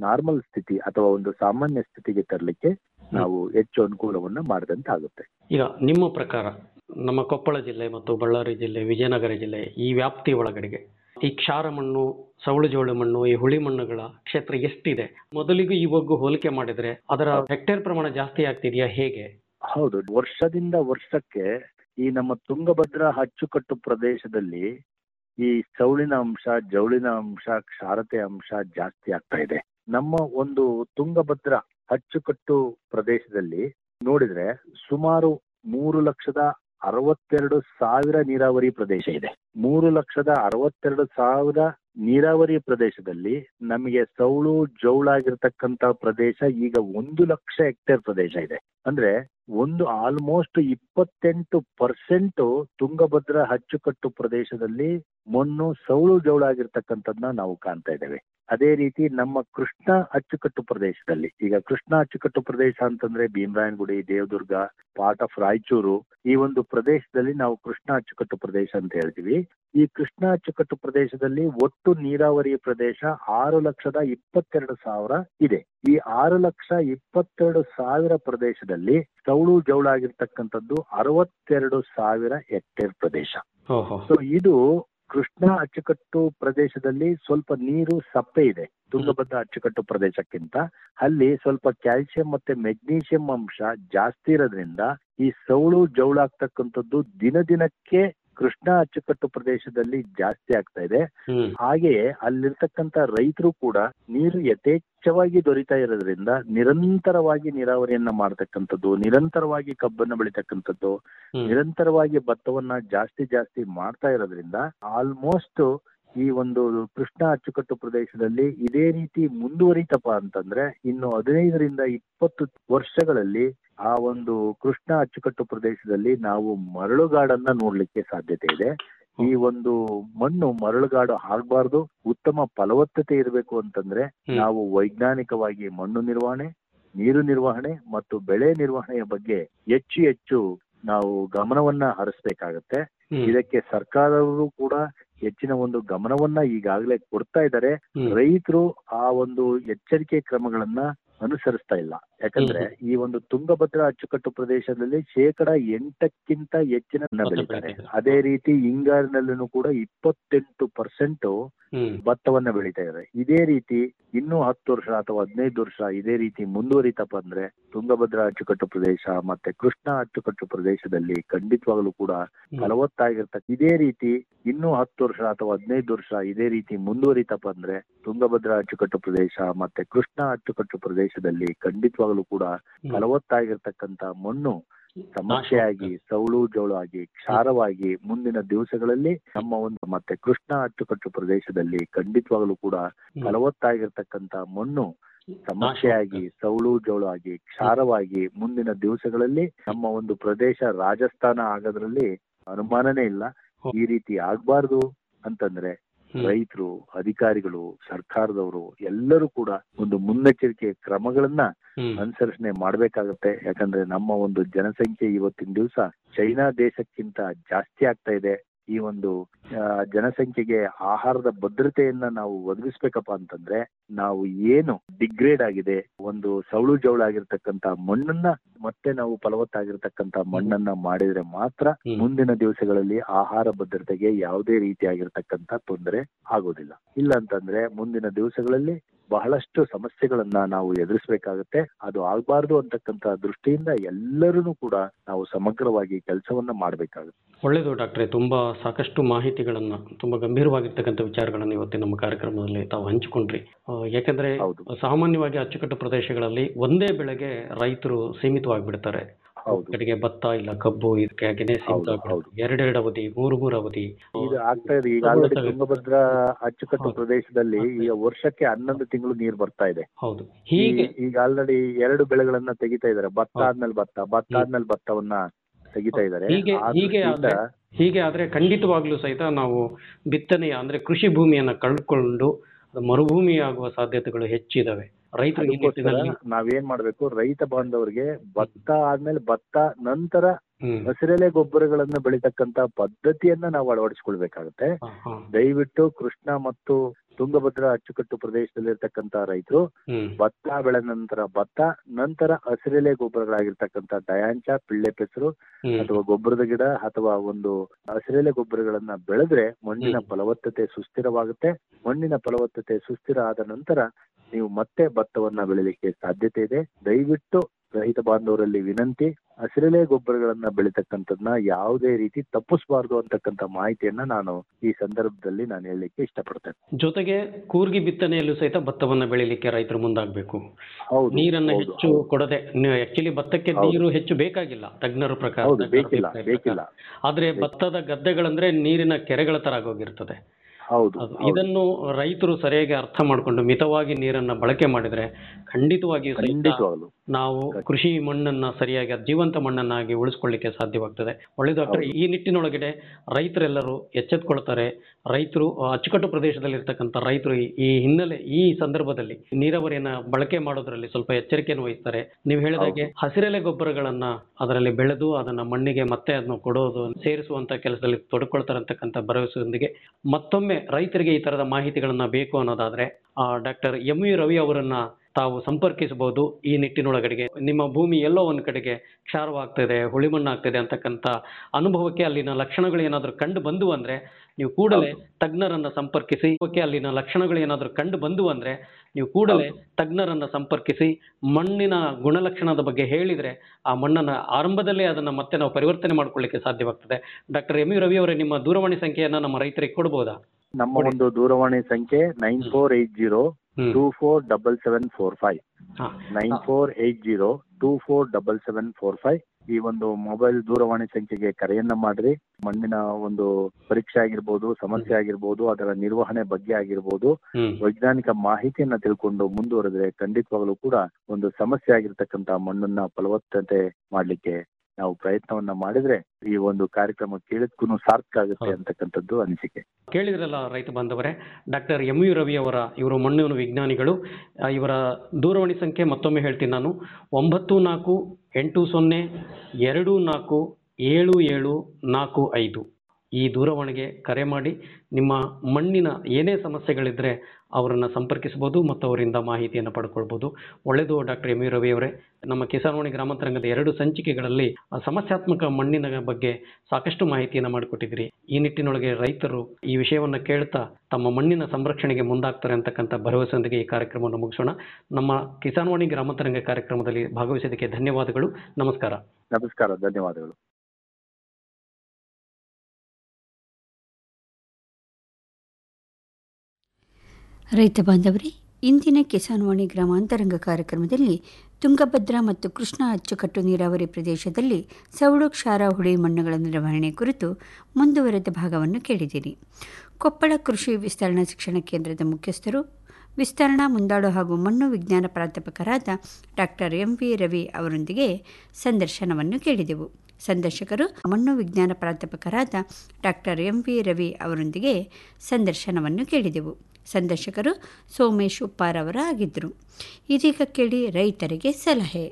ನಾರ್ಮಲ್ ಸ್ಥಿತಿ ಅಥವಾ ಒಂದು ಸಾಮಾನ್ಯ ಸ್ಥಿತಿಗೆ ತರಲಿಕ್ಕೆ ನಾವು ಹೆಚ್ಚು ಅನುಕೂಲವನ್ನ ಮಾಡಿದಂತಾಗುತ್ತೆ ಈಗ ನಿಮ್ಮ ಪ್ರಕಾರ ನಮ್ಮ ಕೊಪ್ಪಳ ಜಿಲ್ಲೆ ಮತ್ತು ಬಳ್ಳಾರಿ ಜಿಲ್ಲೆ ವಿಜಯನಗರ ಜಿಲ್ಲೆ ಈ ವ್ಯಾಪ್ತಿ ಒಳಗಡೆಗೆ ಈ ಕ್ಷಾರ ಮಣ್ಣು ಸವಳು ಜೋಳು ಮಣ್ಣು ಈ ಹುಳಿ ಮಣ್ಣುಗಳ ಕ್ಷೇತ್ರ ಎಷ್ಟಿದೆ ಮೊದಲಿಗೂ ಇವಾಗೂ ಹೋಲಿಕೆ ಮಾಡಿದ್ರೆ ಅದರ ಹೆಕ್ಟೇರ್ ಪ್ರಮಾಣ ಜಾಸ್ತಿ ಆಗ್ತಿದೆಯಾ ಹೇಗೆ ಹೌದು ವರ್ಷದಿಂದ ವರ್ಷಕ್ಕೆ ಈ ನಮ್ಮ ತುಂಗಭದ್ರಾ ಅಚ್ಚುಕಟ್ಟು ಪ್ರದೇಶದಲ್ಲಿ ಈ ಸೌಳಿನ ಅಂಶ ಜೌಳಿನ ಅಂಶ ಕ್ಷಾರತೆ ಅಂಶ ಜಾಸ್ತಿ ಆಗ್ತಾ ಇದೆ ನಮ್ಮ ಒಂದು ತುಂಗಭದ್ರಾ ಅಚ್ಚುಕಟ್ಟು ಪ್ರದೇಶದಲ್ಲಿ ನೋಡಿದ್ರೆ ಸುಮಾರು ಮೂರು ಲಕ್ಷದ ಅರವತ್ತೆರಡು ಸಾವಿರ ನೀರಾವರಿ ಪ್ರದೇಶ ಇದೆ ಮೂರು ಲಕ್ಷದ ಅರವತ್ತೆರಡು ಸಾವಿರ ನೀರಾವರಿ ಪ್ರದೇಶದಲ್ಲಿ ನಮಗೆ ಸೌಳು ಜೌಳಾಗಿರ್ತಕ್ಕಂತ ಪ್ರದೇಶ ಈಗ ಒಂದು ಲಕ್ಷ ಹೆಕ್ಟೇರ್ ಪ್ರದೇಶ ಇದೆ ಅಂದ್ರೆ ಒಂದು ಆಲ್ಮೋಸ್ಟ್ ಇಪ್ಪತ್ತೆಂಟು ಪರ್ಸೆಂಟ್ ತುಂಗಭದ್ರಾ ಅಚ್ಚುಕಟ್ಟು ಪ್ರದೇಶದಲ್ಲಿ ಮಣ್ಣು ಸೌಳು ಜೌಳಾಗಿರ್ತಕ್ಕಂಥದ್ದನ್ನ ನಾವು ಕಾಣ್ತಾ ಇದ್ದೇವೆ ಅದೇ ರೀತಿ ನಮ್ಮ ಕೃಷ್ಣ ಅಚ್ಚುಕಟ್ಟು ಪ್ರದೇಶದಲ್ಲಿ ಈಗ ಕೃಷ್ಣ ಅಚ್ಚುಕಟ್ಟು ಪ್ರದೇಶ ಅಂತಂದ್ರೆ ಭೀಮರಾಯನಗುಡಿ ದೇವದುರ್ಗ ಪಾರ್ಟ್ ಆಫ್ ರಾಯಚೂರು ಈ ಒಂದು ಪ್ರದೇಶದಲ್ಲಿ ನಾವು ಕೃಷ್ಣ ಅಚ್ಚುಕಟ್ಟು ಪ್ರದೇಶ ಅಂತ ಹೇಳ್ತೀವಿ ಈ ಕೃಷ್ಣ ಅಚ್ಚುಕಟ್ಟು ಪ್ರದೇಶದಲ್ಲಿ ಒಟ್ಟು ನೀರಾವರಿ ಪ್ರದೇಶ ಆರು ಲಕ್ಷದ ಇಪ್ಪತ್ತೆರಡು ಸಾವಿರ ಇದೆ ಈ ಆರು ಲಕ್ಷ ಇಪ್ಪತ್ತೆರಡು ಸಾವಿರ ಪ್ರದೇಶದಲ್ಲಿ ಸೌಳು ಜೌಳಾಗಿರ್ತಕ್ಕಂಥದ್ದು ಅರವತ್ತೆರಡು ಸಾವಿರ ಹೆಕ್ಟೇರ್ ಪ್ರದೇಶ ಓಹೋ ಸೊ ಇದು ಕೃಷ್ಣ ಅಚ್ಚುಕಟ್ಟು ಪ್ರದೇಶದಲ್ಲಿ ಸ್ವಲ್ಪ ನೀರು ಸಪ್ಪೆ ಇದೆ ತುಂಗಭದ್ರಾ ಅಚ್ಚುಕಟ್ಟು ಪ್ರದೇಶಕ್ಕಿಂತ ಅಲ್ಲಿ ಸ್ವಲ್ಪ ಕ್ಯಾಲ್ಸಿಯಂ ಮತ್ತೆ ಮೆಗ್ನೀಷಿಯಂ ಅಂಶ ಜಾಸ್ತಿ ಇರೋದ್ರಿಂದ ಈ ಸೌಳು ಜೌಳಾಗ್ತಕ್ಕಂಥದ್ದು ದಿನ ದಿನಕ್ಕೆ ಕೃಷ್ಣ ಅಚ್ಚುಕಟ್ಟು ಪ್ರದೇಶದಲ್ಲಿ ಜಾಸ್ತಿ ಆಗ್ತಾ ಇದೆ ಹ್ಮ್ ಹಾಗೆಯೇ ಅಲ್ಲಿರ್ತಕ್ಕಂಥ ರೈತರು ಕೂಡ ನೀರು ಯಥೇಚ್ಛವಾಗಿ ದೊರೀತಾ ಇರೋದ್ರಿಂದ ನಿರಂತರವಾಗಿ ನೀರಾವರಿಯನ್ನ ಮಾಡ್ತಕ್ಕಂಥದ್ದು ನಿರಂತರವಾಗಿ ಕಬ್ಬನ್ನ ಬೆಳಿತಕ್ಕಂಥದ್ದು ಹ್ಮ್ ನಿರಂತರವಾಗಿ ಭತ್ತವನ್ನ ಜಾಸ್ತಿ ಜಾಸ್ತಿ ಮಾಡ್ತಾ ಇರೋದ್ರಿಂದ ಆಲ್ಮೋಸ್ಟ್ ಈ ಒಂದು ಕೃಷ್ಣ ಅಚ್ಚುಕಟ್ಟು ಪ್ರದೇಶದಲ್ಲಿ ಇದೇ ರೀತಿ ಮುಂದುವರಿತಪ್ಪ ಅಂತಂದ್ರೆ ಇನ್ನು ಹದಿನೈದರಿಂದ ಇಪ್ಪತ್ತು ವರ್ಷಗಳಲ್ಲಿ ಆ ಒಂದು ಕೃಷ್ಣ ಅಚ್ಚುಕಟ್ಟು ಪ್ರದೇಶದಲ್ಲಿ ನಾವು ಮರಳುಗಾಡನ್ನ ನೋಡ್ಲಿಕ್ಕೆ ಸಾಧ್ಯತೆ ಇದೆ ಈ ಒಂದು ಮಣ್ಣು ಮರಳುಗಾಡು ಆಗಬಾರ್ದು ಉತ್ತಮ ಫಲವತ್ತತೆ ಇರಬೇಕು ಅಂತಂದ್ರೆ ಹ್ಮ್. ನಾವು ವೈಜ್ಞಾನಿಕವಾಗಿ ಮಣ್ಣು ನಿರ್ವಹಣೆ ನೀರು ನಿರ್ವಹಣೆ ಮತ್ತು ಬೆಳೆ ನಿರ್ವಹಣೆಯ ಬಗ್ಗೆ ಹೆಚ್ಚು ಹೆಚ್ಚು ನಾವು ಗಮನವನ್ನ ಹರಿಸ್ಬೇಕಾಗತ್ತೆ ಹ್ಮ್ ಇದಕ್ಕೆ ಸರ್ಕಾರವರು ಕೂಡ ಹೆಚ್ಚಿನ ಒಂದು ಗಮನವನ್ನ ಈಗಾಗಲೇ ಕೊಡ್ತಾ ಇದ್ದಾರೆ ಹ್ಮ್ ರೈತರು ಆ ಒಂದು ಎಚ್ಚರಿಕೆ ಕ್ರಮಗಳನ್ನ ಅನುಸರಿಸ್ತಾ ಇಲ್ಲ ಯಾಕಂದ್ರೆ ಈ ಒಂದು ತುಂಗಭದ್ರಾ ಅಚ್ಚುಕಟ್ಟು ಪ್ರದೇಶದಲ್ಲಿ ಶೇಕಡ ಎಂಟಕ್ಕಿಂತ ಹೆಚ್ಚಿನ ಭತ್ತ ಬೆಳೀತಾರೆ ಬೆಳೀತಾರೆ. ಅದೇ ರೀತಿ ಹಿಂಗಾರಿನಲ್ಲೂ ಕೂಡ ಇಪ್ಪತ್ತೆಂಟು ಪರ್ಸೆಂಟ್ ಹ್ಮ್ ಭತ್ತವನ್ನ ಬೆಳೀತಾ ಇದ್ದಾರೆ ಇದೇ ರೀತಿ ಇನ್ನೂ ಹತ್ತು ವರ್ಷ ಅಥವಾ ಹದಿನೈದು ವರ್ಷ ಇದೇ ರೀತಿ ಮುಂದುವರಿತಪ್ಪ ಅಂದ್ರೆ ತುಂಗಭದ್ರಾ ಅಚ್ಚುಕಟ್ಟು ಪ್ರದೇಶ ಮತ್ತೆ ಕೃಷ್ಣ ಅಚ್ಚುಕಟ್ಟು ಪ್ರದೇಶದಲ್ಲಿ ಖಂಡಿತವಾಗ್ಲೂ ಕೂಡ ಹ್ಮ್. ಫಲವತ್ತಾಗಿರ್ತಕ್ಕ ಇದೇ ರೀತಿ ಇನ್ನೂ ಹತ್ತು ವರ್ಷ ಅಥವಾ ಹದಿನೈದು ವರ್ಷ ಇದೇ ರೀತಿ ಮುಂದುವರಿತಪ್ಪ ಅಂದ್ರೆ ತುಂಗಭದ್ರಾ ಅಚ್ಚುಕಟ್ಟು ಪ್ರದೇಶ ಮತ್ತೆ ಕೃಷ್ಣ ಅಚ್ಚುಕಟ್ಟು ಪ್ರದೇಶದಲ್ಲಿ ಖಂಡಿತವಾಗ್ಲೂ ಕೂಡ ಹ್ಮ್. ಫಲವತ್ತಾಗಿರ್ತಕ್ಕಂತ ಮಣ್ಣು ಸಮಸ್ಯೆಯಾಗಿ ಸೌಳು ಜೋಳು ಆಗಿ ಕ್ಷಾರವಾಗಿ ಮುಂದಿನ ದಿವಸಗಳಲ್ಲಿ ನಮ್ಮ ಒಂದು ಮತ್ತೆ ಕೃಷ್ಣ ಅಚ್ಚುಕಟ್ಟು ಪ್ರದೇಶದಲ್ಲಿ ಖಂಡಿತವಾಗ್ಲೂ ಕೂಡ ಹ್ಮ್. ಫಲವತ್ತಾಗಿರ್ತಕ್ಕಂತ ಮಣ್ಣು ಸಮಸ್ಯೆಯಾಗಿ ಸೌಳು ಜೋಳು ಆಗಿ ಕ್ಷಾರವಾಗಿ ಮುಂದಿನ ದಿವಸಗಳಲ್ಲಿ ನಮ್ಮ ಒಂದು ಪ್ರದೇಶ ರಾಜಸ್ಥಾನ ಆಗೋದ್ರಲ್ಲಿ ಅನುಮಾನನೇ ಇಲ್ಲ ಹ್ಮ್. ಈ ರೀತಿ ಆಗ್ಬಾರ್ದು ಅಂತಂದ್ರೆ ಹ್ಮ್. ರೈತರು ಅಧಿಕಾರಿಗಳು ಸರ್ಕಾರದವರು ಎಲ್ಲರೂ ಕೂಡ ಒಂದು ಮುನ್ನೆಚ್ಚರಿಕೆ ಕ್ರಮಗಳನ್ನ ಹ್ಮ್. ಅನುಸರಣೆ ಮಾಡ್ಬೇಕಾಗತ್ತೆ ಯಾಕಂದ್ರೆ ನಮ್ಮ ಒಂದು ಜನಸಂಖ್ಯೆ ಇವತ್ತಿನ ದಿವಸ ಚೈನಾ ದೇಶಕ್ಕಿಂತ ಜಾಸ್ತಿ ಆಗ್ತಾ ಇದೆ ಈ ಒಂದು ಆ, ಜನಸಂಖ್ಯೆಗೆ ಆಹಾರದ ಭದ್ರತೆಯನ್ನ ನಾವು ಒದಗಿಸ್ಬೇಕಪ್ಪ ಅಂತಂದ್ರೆ ನಾವು ಏನು ಡಿಗ್ರೇಡ್ ಆಗಿದೆ ಒಂದು ಸೌಳು ಜೌಳಾಗಿರ್ತಕ್ಕಂತ ಮಣ್ಣನ್ನ ಮತ್ತೆ ನಾವು ಫಲವತ್ತಾಗಿರ್ತಕ್ಕಂತ ಮಣ್ಣನ್ನ ಮಾಡಿದ್ರೆ ಮಾತ್ರ ಹ್ಮ್. ಮುಂದಿನ ದಿವಸಗಳಲ್ಲಿ ಆಹಾರ ಭದ್ರತೆಗೆ ಯಾವುದೇ ರೀತಿಯಾಗಿರ್ತಕ್ಕಂತ ತೊಂದರೆ ಆಗೋದಿಲ್ಲ ಇಲ್ಲ ಅಂತಂದ್ರೆ ಮುಂದಿನ ದಿವಸಗಳಲ್ಲಿ ಬಹಳಷ್ಟು ಸಮಸ್ಯೆಗಳನ್ನ ನಾವು ಎದುರಿಸಬೇಕಾಗುತ್ತೆ ಅದು ಆಗಬಾರ್ದು ಅಂತಕ್ಕಂತ ದೃಷ್ಟಿಯಿಂದ ಎಲ್ಲರೂ ಕೂಡ ನಾವು ಸಮಗ್ರವಾಗಿ ಕೆಲಸವನ್ನ ಮಾಡಬೇಕಾಗುತ್ತೆ ಒಳ್ಳೆಯದು ಡಾಕ್ಟ್ರೆ ತುಂಬಾ ಸಾಕಷ್ಟು ಮಾಹಿತಿಗಳನ್ನ ತುಂಬಾ ಗಂಭೀರವಾಗಿರ್ತಕ್ಕಂಥ ವಿಚಾರಗಳನ್ನು ಇವತ್ತಿನ ನಮ್ಮ ಕಾರ್ಯಕ್ರಮದಲ್ಲಿ ತಾವು ಹಂಚಿಕೊಂಡ್ರಿ ಆ, ಯಾಕಂದ್ರೆ ಹೌದು ಸಾಮಾನ್ಯವಾಗಿ ಅಚ್ಚುಕಟ್ಟು ಪ್ರದೇಶಗಳಲ್ಲಿ ಒಂದೇ ಬೆಳೆಗೆ ರೈತರು ಸೀಮಿತವಾಗಿಬಿಡ್ತಾರೆ ಹೌದು ಕಡೆಗೆ ಭತ್ತ ಇಲ್ಲ ಕಬ್ಬು ಇದಕ್ಕಾಗಿನೇ ಹೌದು, ಸೀಮಿತ ಹೌದು. ಎರಡೆರಡು ಅವಧಿ ಮೂರು ಮೂರು ಅವಧಿ ಇದು ಆಗ್ತಾ ಇದೆ ಈಗ ಆಲ್ರೆಡಿ ಗೊತ್ತಾಗುತ್ತೆ. ತುಂಗಭದ್ರಾ ಅಚ್ಚುಕಟ್ಟು ಹೌದು. ಪ್ರದೇಶದಲ್ಲಿ ಈಗ ವರ್ಷಕ್ಕೆ ಹನ್ನೊಂದು ತಿಂಗಳು ನೀರು ಬರ್ತಾ ಇದೆ ಹೌದು ಹೀಗೆ ಈ- ಈಗ ಆಲ್ರೆಡಿ ಎರಡು ಬೆಳೆಗಳನ್ನ ತೆಗಿತಾ ಇದ್ದಾರೆ ಭತ್ತ ಹೌದು. ಆದ್ಮೇಲೆ ಭತ್ತ ಭತ್ತ ಹ್ಮ್. ಆದ್ಮೇಲೆ ಭತ್ತವನ್ನ ತೆಗಿತಾ ಇದ್ದಾರೆ ಹೀಗೆ ಆ ಹೀಗೆ ದೃಷ್ಟಿಯಿಂದ ಆದ್ರೆ ಹೀಗೆ ಆದ್ರೆ ಖಂಡಿತವಾಗ್ಲೂ ಸಹಿತ ನಾವು ಬಿತ್ತನೆಯ ಅಂದ್ರೆ ಕೃಷಿ ಭೂಮಿಯನ್ನ ಕಳ್ಕೊಂಡು ಅದು ಮರುಭೂಮಿ ಆಗುವ ಸಾಧ್ಯತೆಗಳು ಹೆಚ್ಚಿದಾವೆ ರೈತರು ಈ ಅದಕ್ಕೋಸ್ಕರ ನಿಟ್ಟಿನಲ್ಲಿ ನಾವೇನ್ ಮಾಡ್ಬೇಕು ರೈತ ಬಾಂಧವರಿಗೆ ಭತ್ತ ಆದ್ಮೇಲೆ ಭತ್ತ ನಂತರ ಹ್ಮ್ ಹಸಿರೆಲೆ ಗೊಬ್ಬರಗಳನ್ನ ಬೆಳಿತಕ್ಕಂತ ಪದ್ಧತಿಯನ್ನ ನಾವು ಅಳವಡಿಸ್ಕೊಳ್ಬೇಕಾಗತ್ತೆ ಹಾ, ಹಾ. ದಯವಿಟ್ಟು ಕೃಷ್ಣ ಮತ್ತು ತುಂಗಭದ್ರಾ ಅಚ್ಚುಕಟ್ಟು ಪ್ರದೇಶದಲ್ಲಿರ್ತಕ್ಕಂತ ರೈತರು ಹ್ಮ್ ಭತ್ತ ಬೆಳೆದ ನಂತರ ಭತ್ತ ನಂತರ ಹಸಿರೆಲೆ ಗೊಬ್ಬರಗಳಾಗಿರ್ತಕ್ಕಂಥ ಡಯಾಂಚ ಪಿಳ್ಳೆ ಪೆಸರು ಹ್ಮ್ ಅಥವಾ ಗೊಬ್ಬರದ ಗಿಡ ಅಥವಾ ಒಂದು ಹಸಿರೆಲೆ ಗೊಬ್ಬರಗಳನ್ನ ಬೆಳೆದ್ರೆ ಮಣ್ಣಿನ ಹ್ಮ್. ಫಲವತ್ತತೆ ಸುಸ್ಥಿರವಾಗುತ್ತೆ ಮಣ್ಣಿನ ಫಲವತ್ತತೆ ಸುಸ್ಥಿರ ಆದ ನಂತರ ನೀವು ಮತ್ತೆ ಭತ್ತವನ್ನ ಬೆಳಿಲಿಕ್ಕೆ ಸಾಧ್ಯತೆ ಇದೆ ದಯವಿಟ್ಟು ರೈತ ಬಾಂಧವರಲ್ಲಿ ವಿನಂತಿ ಹಸಿರೆಲೆ ಗೊಬ್ಬರಗಳನ್ನ ಬೆಳಿತಕ್ಕಂಥದ್ನ ಯಾವುದೇ ರೀತಿ ತಪ್ಪಿಸಬಾರ್ದು ಅಂತಕ್ಕಂಥ ಮಾಹಿತಿಯನ್ನ ನಾನು ಈ ಸಂದರ್ಭದಲ್ಲಿ ನಾನು ಹೇಳಲಿಕ್ಕೆ ಇಷ್ಟಪಡ್ತೇನೆ ಜೊತೆಗೆ ಕೂರ್ಗಿ ಬಿತ್ತನೆಯಲ್ಲೂ ಸಹಿತ ಭತ್ತವನ್ನ ಬೆಳಿಲಿಕ್ಕೆ ರೈತರು ಮುಂದಾಗಬೇಕು ಹೌದು ನೀರನ್ನ ಹೌದು, ಹೆಚ್ಚು ಕೊಡದೆ ಆಕ್ಚುಲಿ ಭತ್ತಕ್ಕೆ ಹೌದು. ನೀರು ಹೆಚ್ಚು ಬೇಕಾಗಿಲ್ಲ ತಜ್ಞರ ಪ್ರಕಾರ ಹೌದು ತಜ್ಞರ ಬೇಕಿಲ್ಲ ಅಭಿಪ್ರಾಯ ಬೇಕಿಲ್ಲ ಪ್ರಕಾರ. ಆದ್ರೆ ಭತ್ತದ ಗದ್ದೆಗಳಂದ್ರೆ ನೀರಿನ ಕೆರೆಗಳ ತರ ಆಗೋಗಿರ್ತದೆ ಹೌದು ಅದು ಹೌದು. ಇದನ್ನು ರೈತರು ಸರಿಯಾಗಿ ಅರ್ಥ ಮಾಡಿಕೊಂಡು ಮಿತವಾಗಿ ನೀರನ್ನ ಬಳಕೆ ಮಾಡಿದ್ರೆ ಖಂಡಿತವಾಗಿಯೂ ಸಹಿತ ಖಂಡಿತವಾಗ್ಲು ನಾವು ಕೃಷಿ ಮಣ್ಣನ್ನ ಸರಿಯಾಗಿ ಅದು ಜೀವಂತ ಮಣ್ಣನ್ನಾಗಿ ಉಳಿಸ್ಕೊಳ್ಳಿಕ್ಕೆ ಸಾಧ್ಯವಾಗ್ತದೆ ಒಳ್ಳೆಯದು ಡಾಕ್ಟರ್ ಈ ನಿಟ್ಟಿನೊಳಗಡೆ ರೈತರೆಲ್ಲರೂ ಎಚ್ಚೆತ್ಕೊಳ್ತಾರೆ ರೈತರು ಅಚ್ಚುಕಟ್ಟು ಪ್ರದೇಶದಲ್ಲಿರ್ತಕ್ಕಂಥ ರೈತರು ಈ- ಈ ಹಿನ್ನೆಲೆ ಈ ಸಂದರ್ಭದಲ್ಲಿ ನೀರಾವರಿಯನ್ನ ಬಳಕೆ ಮಾಡೋದ್ರಲ್ಲಿ ಸ್ವಲ್ಪ ಎಚ್ಚರಿಕೆಯನ್ನು ವಹಿಸ್ತಾರೆ ನೀವು ಹೇಳಿದಾಗೆ ಹಸಿರೆಲೆ ಗೊಬ್ಬರಗಳನ್ನ ಅದರಲ್ಲಿ ಬೆಳೆದು ಅದನ್ನ ಮಣ್ಣಿಗೆ ಮತ್ತೆ ಅದನ್ನು ಕೊಡೋದು ಸೇರಿಸುವಂತ ಕೆಲಸದಲ್ಲಿ ತೊಡಕೊಳ್ತಾರೆ ಅಂತಕ್ಕಂಥ ಭರವಸೆಯೊಂದಿಗೆ ಮತ್ತೊಮ್ಮೆ ರೈತರಿಗೆ ಈ ತರದ ಮಾಹಿತಿಗಳನ್ನ ಬೇಕು ಅನ್ನೋದಾದ್ರೆ ಡಾಕ್ಟರ್ ಎಂ ವಿ ರವಿ ಅವರನ್ನ ತಾವು ಸಂಪರ್ಕಿಸಬಹುದು ಈ ನಿಟ್ಟಿನೊಳಗಡೆಗೆ ನಿಮ್ಮ ಭೂಮಿ ಎಲ್ಲೋ ಒಂದು ಕಡೆಗೆ ಕ್ಷಾರವಾಗ್ತಿದೆ ಹುಳಿ ಮಣ್ಣಾಗ್ತಿದೆ ಅಂತಕ್ಕಂಥ ಅನುಭವಕ್ಕೆ ಅಲ್ಲಿನ ಲಕ್ಷಣಗಳು ಏನಾದರೂ ಕಂಡು ಬಂದು ಅಂದ್ರೆ ನೀವು ಕೂಡಲೇ ತಜ್ಞರನ್ನ ಸಂಪರ್ಕಿಸಿ ಓಕೆ ಅಲ್ಲಿನ ಲಕ್ಷಣಗಳು ಏನಾದರೂ ಕಂಡು ಬಂದು ಅಂದ್ರೆ ನೀವು ಕೂಡಲೇ ತಜ್ಞರನ್ನ ಸಂಪರ್ಕಿಸಿ ಮಣ್ಣಿನ ಗುಣಲಕ್ಷಣದ ಬಗ್ಗೆ ಹೇಳಿದ್ರೆ ಆ ಮಣ್ಣನ್ನ ಆರಂಭದಲ್ಲೇ ಅದನ್ನ ಮತ್ತೆ ನಾವು ಪರಿವರ್ತನೆ ಮಾಡ್ಕೊಳ್ಳಿಕ್ಕೆ ಸಾಧ್ಯವಾಗ್ತದೆ ಡಾಕ್ಟರ್ ಎಂ ವಿ ರವಿ ಅವರೇ ನಿಮ್ಮ ದೂರವಾಣಿ ಸಂಖ್ಯೆಯನ್ನ ನಮ್ಮ ರೈತರಿಗೆ ಕೊಡ್ಬೋದಾ ನಮ್ಮ ಒಂದು ದೂರವಾಣಿ ಸಂಖ್ಯೆ nine four eight zero hmm two four double seven four five ಹಾ. Nine four eight zero two four double seven four five ಈ ಒಂದು ಮೊಬೈಲ್ ದೂರವಾಣಿ ಸಂಖ್ಯೆಗೆ ಕರೆಯನ್ನ ಮಾಡ್ರಿ ಮಣ್ಣಿನ ಒಂದು ಪರೀಕ್ಷೆ ಆಗಿರ್ಬೋದು ಸಮಸ್ಯೆ ಆಗಿರ್ಬೋದು ಅದರ ನಿರ್ವಹಣೆ ಬಗ್ಗೆ ಆಗಿರ್ಬೋದು ಹ್ಮ್ ವೈಜ್ಞಾನಿಕ ಮಾಹಿತಿಯನ್ನ ತಿಳ್ಕೊಂಡು ಮುಂದುವರೆದ್ರೆ ಖಂಡಿತವಾಗ್ಲೂ ಕೂಡ ಒಂದು ಸಮಸ್ಯೆ ಆಗಿರ್ತಕ್ಕಂಥ ಮಣ್ಣನ್ನ ಫಲವತ್ತತೆ ಮಾಡ್ಲಿಕ್ಕೆ ನಾವು ಪ್ರಯತ್ನವನ್ನ ಮಾಡಿದ್ರೆ ಈ ಒಂದು ಕಾರ್ಯಕ್ರಮ ಕೇಳಿದ್ಕೂ ಸಾರ್ಥಕ ಆಗುತ್ತೆ ಹೌದು. ಅಂತಕ್ಕಂಥದ್ದು ಅನಿಸಿಕೆ ಕೇಳಿದ್ರಲ್ಲ ರೈತ ಬಾಂಧವರೇ ಡಾಕ್ಟರ್ ಎಂ ಯು ರವಿ ಅವರ ಇವರು ಮಣ್ಣಿನ ವಿಜ್ಞಾನಿಗಳು ಆ, ಇವರ ದೂರವಾಣಿ ಸಂಖ್ಯೆ ಮತ್ತೊಮ್ಮೆ ಹೇಳ್ತೀನಿ ನಾನು ಒಂಬತ್ತು ನಾಲ್ಕು ಎಂಟು ಸೊನ್ನೆ ಎರಡು ನಾಲ್ಕು ಏಳು ಏಳು ನಾಲ್ಕು ಐದು ಈ ದೂರವಾಣಿಗೆ ಕರೆ ಮಾಡಿ ನಿಮ್ಮ ಮಣ್ಣಿನ ಏನೇ ಸಮಸ್ಯೆಗಳಿದ್ದರೆ ಅವರನ್ನು ಸಂಪರ್ಕಿಸಬಹುದು ಮತ್ತು ಅವರಿಂದ ಮಾಹಿತಿಯನ್ನು ಪಡ್ಕೊಳ್ಬೋದು ಒಳ್ಳೆಯದು ಡಾಕ್ಟರ್ ಎಂ ವಿ ರವಿ ಅವರೇ ನಮ್ಮ ಕಿಸಾನ್ವಾಣಿ ಗ್ರಾಮಾಂತರಂಗದ ಎರಡು ಸಂಚಿಕೆಗಳಲ್ಲಿ ಆ ಸಮಸ್ಯಾತ್ಮಕ ಮಣ್ಣಿನ ಬಗ್ಗೆ ಸಾಕಷ್ಟು ಮಾಹಿತಿಯನ್ನು ಮಾಡಿಕೊಟ್ಟಿದ್ದೀರಿ ಈ ನಿಟ್ಟಿನೊಳಗೆ ರೈತರು ಈ ವಿಷಯವನ್ನು ಕೇಳ್ತಾ ತಮ್ಮ ಮಣ್ಣಿನ ಸಂರಕ್ಷಣೆಗೆ ಮುಂದಾಗ್ತಾರೆ ಅಂತಕ್ಕಂಥ ಭರವಸೆಯೊಂದಿಗೆ ಈ ಕಾರ್ಯಕ್ರಮವನ್ನು ಮುಗಿಸೋಣ ನಮ್ಮ ಕಿಸಾನ್ವಾಣಿ ಗ್ರಾಮಾಂತರಂಗ ಕಾರ್ಯಕ್ರಮದಲ್ಲಿ ಭಾಗವಹಿಸಿದ್ದಕ್ಕೆ ಧನ್ಯವಾದಗಳು ನಮಸ್ಕಾರ ನಮಸ್ಕಾರ ಧನ್ಯವಾದಗಳು ರೈತ ಬಾಂಧವರೇ ಇಂದಿನ ಕಿಸಾನ್ವಾಣಿ ಗ್ರಾಮಾಂತರಂಗ ಕಾರ್ಯಕ್ರಮದಲ್ಲಿ ತುಂಗಭದ್ರಾ ಮತ್ತು ಕೃಷ್ಣಾ ಅಚ್ಚುಕಟ್ಟು ನೀರಾವರಿ ಪ್ರದೇಶದಲ್ಲಿ ಸೌಳು ಕ್ಷಾರ ಹುಳಿ ಮಣ್ಣುಗಳ ನಿರ್ವಹಣೆ ಕುರಿತು ಮುಂದುವರೆದ ಭಾಗವನ್ನು ಕೇಳಿದಿರಿ ಕೊಪ್ಪಳ ಕೃಷಿ ವಿಸ್ತರಣಾ ಶಿಕ್ಷಣ ಕೇಂದ್ರದ ಮುಖ್ಯಸ್ಥರು ವಿಸ್ತರಣಾ ಮುಂದಾಳು ಹಾಗೂ ಮಣ್ಣು ವಿಜ್ಞಾನ ಪ್ರಾಧ್ಯಾಪಕರಾದ ಡಾಕ್ಟರ್ ಎಂ ವಿ ರವಿ ಅವರೊಂದಿಗೆ ಸಂದರ್ಶನವನ್ನು ಕೇಳಿದೆವು ಸಂದರ್ಶಕರು ಮಣ್ಣು ವಿಜ್ಞಾನ ಪ್ರಾಧ್ಯಾಪಕರಾದ ಡಾಕ್ಟರ್ ಎಂ ವಿ ರವಿ ಅವರೊಂದಿಗೆ ಸಂದರ್ಶನವನ್ನು ಕೇಳಿದೆವು ಸಂದರ್ಶಕರು ಸೋಮೇಶ್ ಉಪ್ಪಾರ್ ಅವರ ಆಗಿದ್ದರು ಇದೀಗ ಕೇಳಿ ರೈತರಿಗೆ ಸಲಹೆ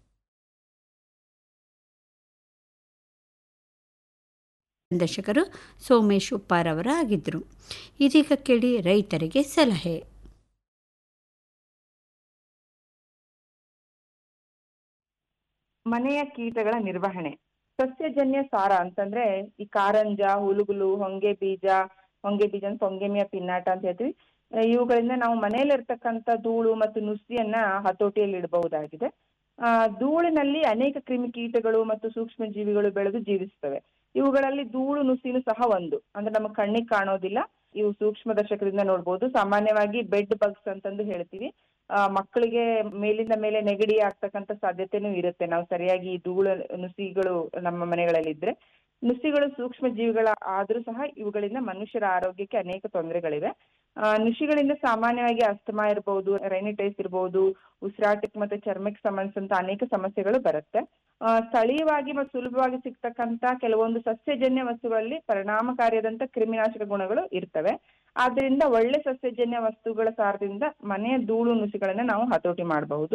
ಸಂದರ್ಶಕರು ಸೋಮೇಶ್ ಉಪ್ಪಾರ್ ಅವರ ಆಗಿದ್ದರು ಇದೀಗ ಕೇಳಿ ರೈತರಿಗೆ ಸಲಹೆ ಮನೆಯ ಕೀಟಗಳ ನಿರ್ವಹಣೆ ಸಸ್ಯಜನ್ಯ ಸಾರ ಅಂತಂದ್ರೆ ಈ ಕಾರಂಜ ಹುಳುಗುಲು ಹೊಂಗೆ ಬೀಜ ಹೊಂಗೆ ಬೀಜ ಅಂತ ಹೊಂಗೆಮಿಯ ಪಿನ್ನಾಟ ಅಂತ ಹೇಳ್ತೀವಿ ಆ, ಇವುಗಳಿಂದ ನಾವು ಮನೆಯಲ್ಲಿರ್ತಕ್ಕಂಥ ಧೂಳು ಮತ್ತು ನುಸಿಯನ್ನ ಹತೋಟಿಯಲ್ಲಿ ಇಡಬಹುದಾಗಿದೆ ಆ ಧೂಳಿನಲ್ಲಿ ಅನೇಕ ಕ್ರಿಮಿಕೀಟಗಳು ಮತ್ತು ಸೂಕ್ಷ್ಮ ಜೀವಿಗಳು ಬೆಳೆದು ಜೀವಿಸ್ತವೆ ಇವುಗಳಲ್ಲಿ ಧೂಳು ನುಸಿನು ಸಹ ಒಂದು ಅಂದ್ರೆ ನಮ್ಮ ಕಣ್ಣಿಗೆ ಕಾಣೋದಿಲ್ಲ ಇವು ಸೂಕ್ಷ್ಮ ದರ್ಶಕದಿಂದ ನೋಡ್ಬೋದು ಸಾಮಾನ್ಯವಾಗಿ ಬೆಡ್ ಬಗ್ಸ್ ಅಂತಂದು ಹೇಳ್ತೀವಿ ಆ, ಮಕ್ಕಳಿಗೆ ಮೇಲಿಂದ ಮೇಲೆ ನೆಗಡಿ ಆಗ್ತಕ್ಕಂಥ ಸಾಧ್ಯತೆನೂ ಇರುತ್ತೆ ನಾವು ಸರಿಯಾಗಿ ಈ ಧೂಳು ನುಸಿಗಳು ನಮ್ಮ ಮನೆಗಳಲ್ಲಿ ಇದ್ರೆ ನುಸಿಗಳು ಸೂಕ್ಷ್ಮ ಜೀವಿಗಳ ಆದ್ರೂ ಸಹ ಇವುಗಳಿಂದ ಮನುಷ್ಯರ ಆರೋಗ್ಯಕ್ಕೆ ಅನೇಕ ತೊಂದರೆಗಳಿವೆ ಆ, ನುಸಿಗಳಿಂದ ಸಾಮಾನ್ಯವಾಗಿ ಅಸ್ತಮಾ ಇರಬಹುದು ರೈನಿಟೈಸ್ ಇರಬಹುದು ಉಸಿರಾಟಕ್ಕೆ ಮತ್ತೆ ಚರ್ಮಕ್ಕೆ ಸಂಬಂಧಿಸಿದಂತ ಅನೇಕ ಸಮಸ್ಯೆಗಳು ಬರುತ್ತೆ ಆ, ಸ್ಥಳೀಯವಾಗಿ ಮತ್ತು ಸುಲಭವಾಗಿ ಸಿಗ್ತಕ್ಕಂತ ಕೆಲವೊಂದು ಸಸ್ಯಜನ್ಯ ವಸ್ತುಗಳಲ್ಲಿ ಪರಿಣಾಮಕಾರಿಯಾದಂತ ಕ್ರಿಮಿನಾಶಕ ಗುಣಗಳು ಇರ್ತವೆ ಆದ್ರಿಂದ ಒಳ್ಳೆ ಸಸ್ಯಜನ್ಯ ವಸ್ತುಗಳ ಸಾರದಿಂದ ಮನೆಯ ಧೂಳು ನುಸಿಗಳನ್ನ ನಾವು ಹತೋಟಿ ಮಾಡಬಹುದು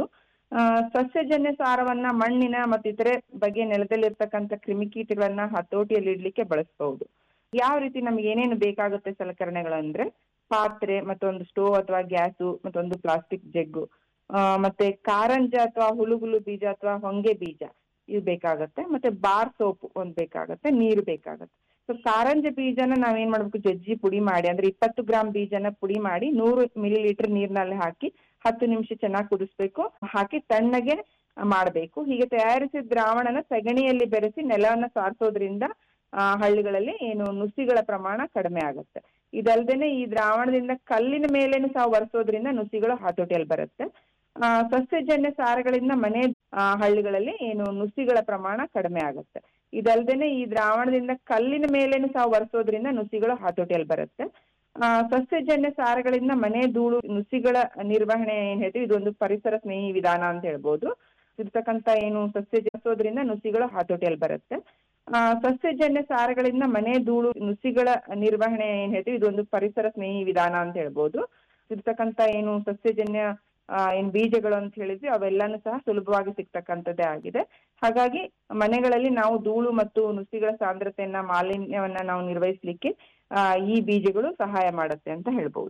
ಆ, ಸಸ್ಯಜನ್ಯ ಸಾರವನ್ನ ಮಣ್ಣಿನ ಮತ್ತು ಇತರೆ ಬಗೆಯ ನೆಲದಲ್ಲಿರ್ತಕ್ಕಂಥ ಕ್ರಿಮಿಕೀಟಗಳನ್ನ ಹತೋಟಿಯಲ್ಲಿ ಇಡ್ಲಿಕ್ಕೆ ಬಳಸಬಹುದು ಯಾವ ರೀತಿ ನಮ್ಗೆ ಏನೇನು ಬೇಕಾಗುತ್ತೆ ಸಲಕರಣೆಗಳಂದ್ರೆ ಪಾತ್ರೆ ಮತ್ತೊಂದು ಸ್ಟೋವ್ ಅಥವಾ ಗ್ಯಾಸು ಮತ್ತೊಂದು ಪ್ಲಾಸ್ಟಿಕ್ ಜಗ್ಗು ಆ, ಮತ್ತೆ ಕಾರಂಜ ಅಥವಾ ಹುಳುಗುಲು ಬೀಜ ಅಥವಾ ಹೊಂಗೆ ಬೀಜ ಇವು ಬೇಕಾಗತ್ತೆ ಮತ್ತೆ ಬಾರ್ ಸೋಪ್ ಒಂದ್ ಬೇಕಾಗತ್ತೆ ನೀರು ಬೇಕಾಗತ್ತೆ ಸೊ ಕಾರಂಜ ಬೀಜನ ನಾವೇನ್ ಮಾಡ್ಬೇಕು ಜಜ್ಜಿ ಪುಡಿ ಮಾಡಿ ಅಂದ್ರೆ ಇಪ್ಪತ್ತು ಗ್ರಾಮ್ ಬೀಜನ ಪುಡಿ ಮಾಡಿ ನೂರು ಮಿಲಿ ಲೀಟರ್ ನೀರಿನಲ್ಲಿ ಹಾಕಿ ಹತ್ತು ನಿಮಿಷ ಚೆನ್ನಾಗಿ ಕುದಿಸ್ಬೇಕು ಹಾಕಿ ತಣ್ಣಗೆ ಮಾಡಬೇಕು ಹೀಗೆ ತಯಾರಿಸಿದ ದ್ರಾವಣನ ಸಗಣಿಯಲ್ಲಿ ಬೆರೆಸಿ ನೆಲವನ್ನ ಸಾರಿಸೋದ್ರಿಂದ ಆ, ಹಳ್ಳಿಗಳಲ್ಲಿ ಏನು ನುಸಿಗಳ ಪ್ರಮಾಣ ಕಡಿಮೆ ಆಗುತ್ತೆ ಇದಲ್ದೇನೆ ಈ ದ್ರಾವಣದಿಂದ ಕಲ್ಲಿನ ಮೇಲೇನು ಸಹ ಒರೆಸೋದ್ರಿಂದ ನುಸಿಗಳು ಹತೋಟಿಯಲ್ಲಿ ಬರುತ್ತೆ ಆ, ಸಸ್ಯಜನ್ಯ ಸಾರಗಳಿಂದ ಮನೆ ಆ, ಹಳ್ಳಿಗಳಲ್ಲಿ ಏನು ನುಸಿಗಳ ಪ್ರಮಾಣ ಕಡಿಮೆ ಆಗುತ್ತೆ ಇದಲ್ದೇನೆ ಈ ದ್ರಾವಣದಿಂದ ಕಲ್ಲಿನ ಮೇಲೇನು ಸಹ ಒರೆಸೋದ್ರಿಂದ ನುಸಿಗಳು ಹತೋಟಿಯಲ್ಲಿ ಬರುತ್ತೆ ಆ, ಸಸ್ಯಜನ್ಯ ಸಾರಗಳಿಂದ ಮನೆ ಧೂಳು ನುಸಿಗಳ ನಿರ್ವಹಣೆ ಏನ್ ಹೇಳ್ತೀವಿ ಇದೊಂದು ಪರಿಸರ ಸ್ನೇಹಿ ವಿಧಾನ ಅಂತ ಹೇಳ್ಬೋದು ಇರ್ತಕ್ಕಂತ ಏನು ಸಸ್ಯ ಜನಿಸೋದ್ರಿಂದ ನುಸಿಗಳು ಹತೋಟಿಯಲ್ಲಿ ಬರುತ್ತೆ ಆ, ಸಸ್ಯಜನ್ಯ ಸಾರಗಳಿಂದ ಮನೆ ಧೂಳು ನುಸಿಗಳ ನಿರ್ವಹಣೆ ಏನ್ ಹೇಳ್ತೀವಿ ಇದೊಂದು ಪರಿಸರ ಸ್ನೇಹಿ ವಿಧಾನ ಅಂತ ಹೇಳ್ಬೋದು ಇರ್ತಕ್ಕಂತ ಏನು ಸಸ್ಯಜನ್ಯ ಆ, ಏನ್ ಬೀಜಗಳು ಅಂತ ಹೇಳಿದ್ವಿ ಅವೆಲ್ಲಾನು ಸಹ ಸುಲಭವಾಗಿ ಸಿಗ್ತಕ್ಕಂಥದ್ದೇ ಆಗಿದೆ ಹಾಗಾಗಿ ಮನೆಗಳಲ್ಲಿ ನಾವು ಧೂಳು ಮತ್ತು ನುಸಿಗಳ ಸಾಂದ್ರತೆಯನ್ನ ಮಾಲಿನ್ಯವನ್ನ ನಾವು ನಿರ್ವಹಿಸ್ಲಿಕ್ಕೆ ಆ, ಈ ಬೀಜಗಳು ಸಹಾಯ ಮಾಡುತ್ತೆ ಅಂತ ಹೇಳ್ಬೋದು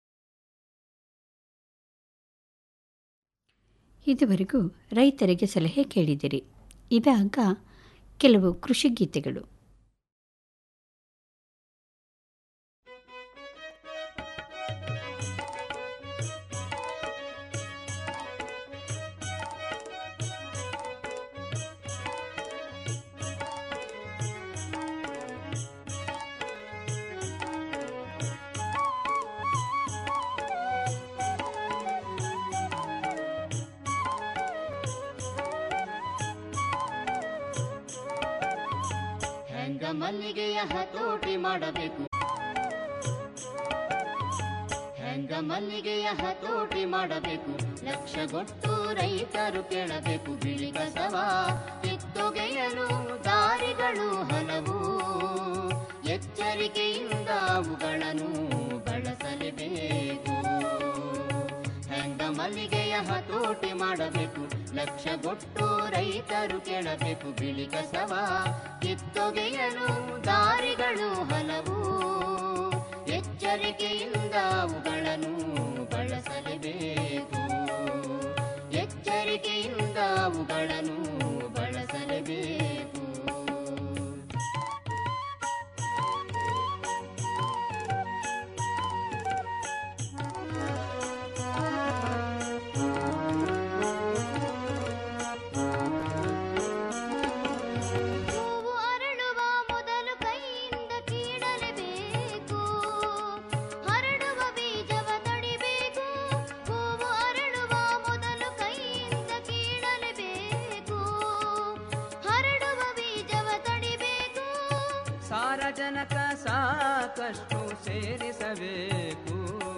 ಇದುವರೆಗೂ ರೈತರಿಗೆ ಸಲಹೆ ಕೇಳಿದಿರಿ ಇವಾಗ ಕೆಲವು ಕೃಷಿ ಗೀತೆಗಳು ಹೆಂಗ ಮಲ್ಲಿಗೆಯ ಹತೋಟಿ ಮಾಡಬೇಕು ಹೆಂಗ ಮಲ್ಲಿಗೆಯ ಹತೋಟಿ ಮಾಡಬೇಕು ಲಕ್ಷಗೊಟ್ಟು ರೈತರು ಕೇಳಬೇಕು ಬಿಳಿ ಕಸವ ಕಿತ್ತೊಗೆಯಲು ದಾರಿಗಳು ಹಲವು ಎಚ್ಚರಿಕೆಯಿಂದ ಅವುಗಳನ್ನು ಬಳಸಲೇಬೇಕು ಹೆಂಗ ಮಲ್ಲಿಗೆಯ ಹತೋಟಿ ಮಾಡಬೇಕು ಲಕ್ಷಗೊಟ್ಟು ರೈತರು ಕೇಳಬೇಕು ಬಿಳಿ ಕಸವ ಕಿತ್ತೊಗೆಯಲು ದಾರಿಗಳು ಹಲವು ಎಚ್ಚರಿಕೆಯಿಂದ ಅವುಗಳನ್ನು ಬಳಸಲೇಬೇಕು ಎಚ್ಚರಿಕೆಯಿಂದ ಅವುಗಳನ್ನು ಬಳಸಲೇಬೇಕು ಹೂವು ಅರಳುವ ಮೊದಲು ಕೈಯಿಂದ ಕೀಳಲೇಬೇಕು ಹರಡುವ ಬೀಜವ ತಡಿಬೇಕು ಹೂವು ಅರಳುವ ಮೊದಲು ಕೈಯಿಂದ ಕೀಳಲೇಬೇಕು ಹರಡುವ ಬೀಜವ ತಡಿಬೇಕು ಸಾರಜನಕ ಸಾಕಷ್ಟು ಸೇರಿಸಬೇಕು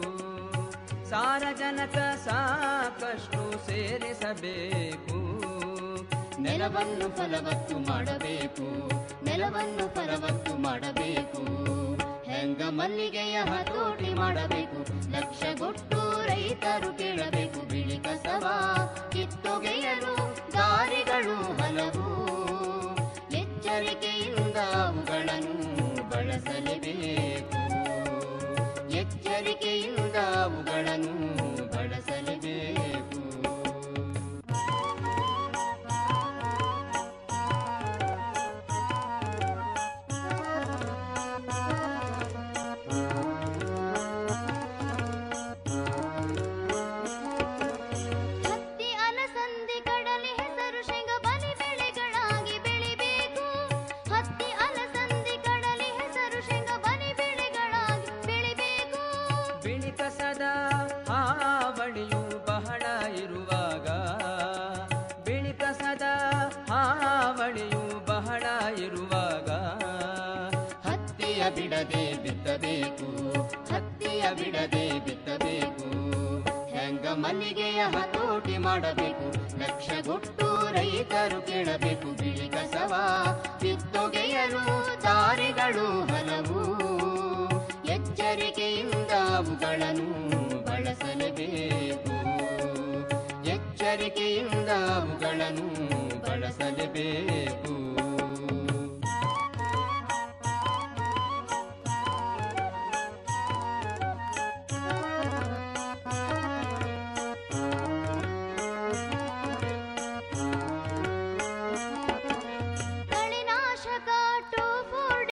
ಸಾರಜನಕ ಸಾಕಷ್ಟು ಸೇರಿಸಬೇಕು ನೆಲವನ್ನು ಫಲವತ್ತು ಮಾಡಬೇಕು ನೆಲವನ್ನು ಫಲವತ್ತು ಮಾಡಬೇಕು ಹೆಂಗ ಮಲ್ಲಿಗೆಯ ಹತೋಟಿ ಮಾಡಬೇಕು ಲಕ್ಷಗೊಟ್ಟು ರೈತರು ಕೇಳಬೇಕು ಬಿಳಿ ಕಸವ ಕಿತ್ತೊಗೆಯಲು ದಾರಿಗಳು ಹಲವು ಎಚ್ಚರಿಕೆಯಿಂದ ಅವುಗಳನ್ನು ಬಳಸಲೇಬೇಕು ಎಚ್ಚರಿಕೆಯಿಂದ ಅವುಗಳನ್ನು ಬಳಸಲೇಬೇಕು ಹತ್ತಿ ಅಲಸಂದಿ ಕಡಲೆ ಹೆಸರು ಶೇಂಗ ಬಲಿ ಬೆಳೆಗಳಾಗಿ ಬೆಳಿಬೇಕು ಹತ್ತಿ ಅಲಸಂದಿ ಕಡಲೆ ಹೆಸರು ಶೇಂಗ ಬಲಿ ಬೆಳೆಗಳಾಗಿ ಬೆಳಿಬೇಕು ಬಿಳಿ ಕಸದ ಹಾವಳಿಯು ಬಹಳ ಇರುವಾಗ ಬಿಳಿ ಕಸದ ಹಾವಳಿಯು ಬಹಳ ಇರುವಾಗ ಹತ್ತಿಯ ಬಿಡದೆ ಬಿತ್ತಬೇಕು ಹತ್ತಿಯ ಬಿಡದೆ ಬಿತ್ತಬೇಕು ಹೆಂಗ ಮಲ್ಲಿಗೆಯ ಹತೋಟಿ ಮಾಡಬೇಕು ಲಕ್ಷಗೊಟ್ಟು ರೈತರು ಕೇಳಬೇಕು ಬಿಳಿ ಕಸವ ಕಿತ್ತೊಗೆಯಲು ದಾರಿಗಳು ಹಲವು ಎಚ್ಚರಿಕೆಯಿಂದ ಅವುಗಳನ್ನು ಬಳಸಲೇಬೇಕು ಎಚ್ಚರಿಕೆ ಎಚ್ಚರಿಕೆಯಿಂದ ಅವುಗಳನ್ನು ಬಳಸಲೇಬೇಕು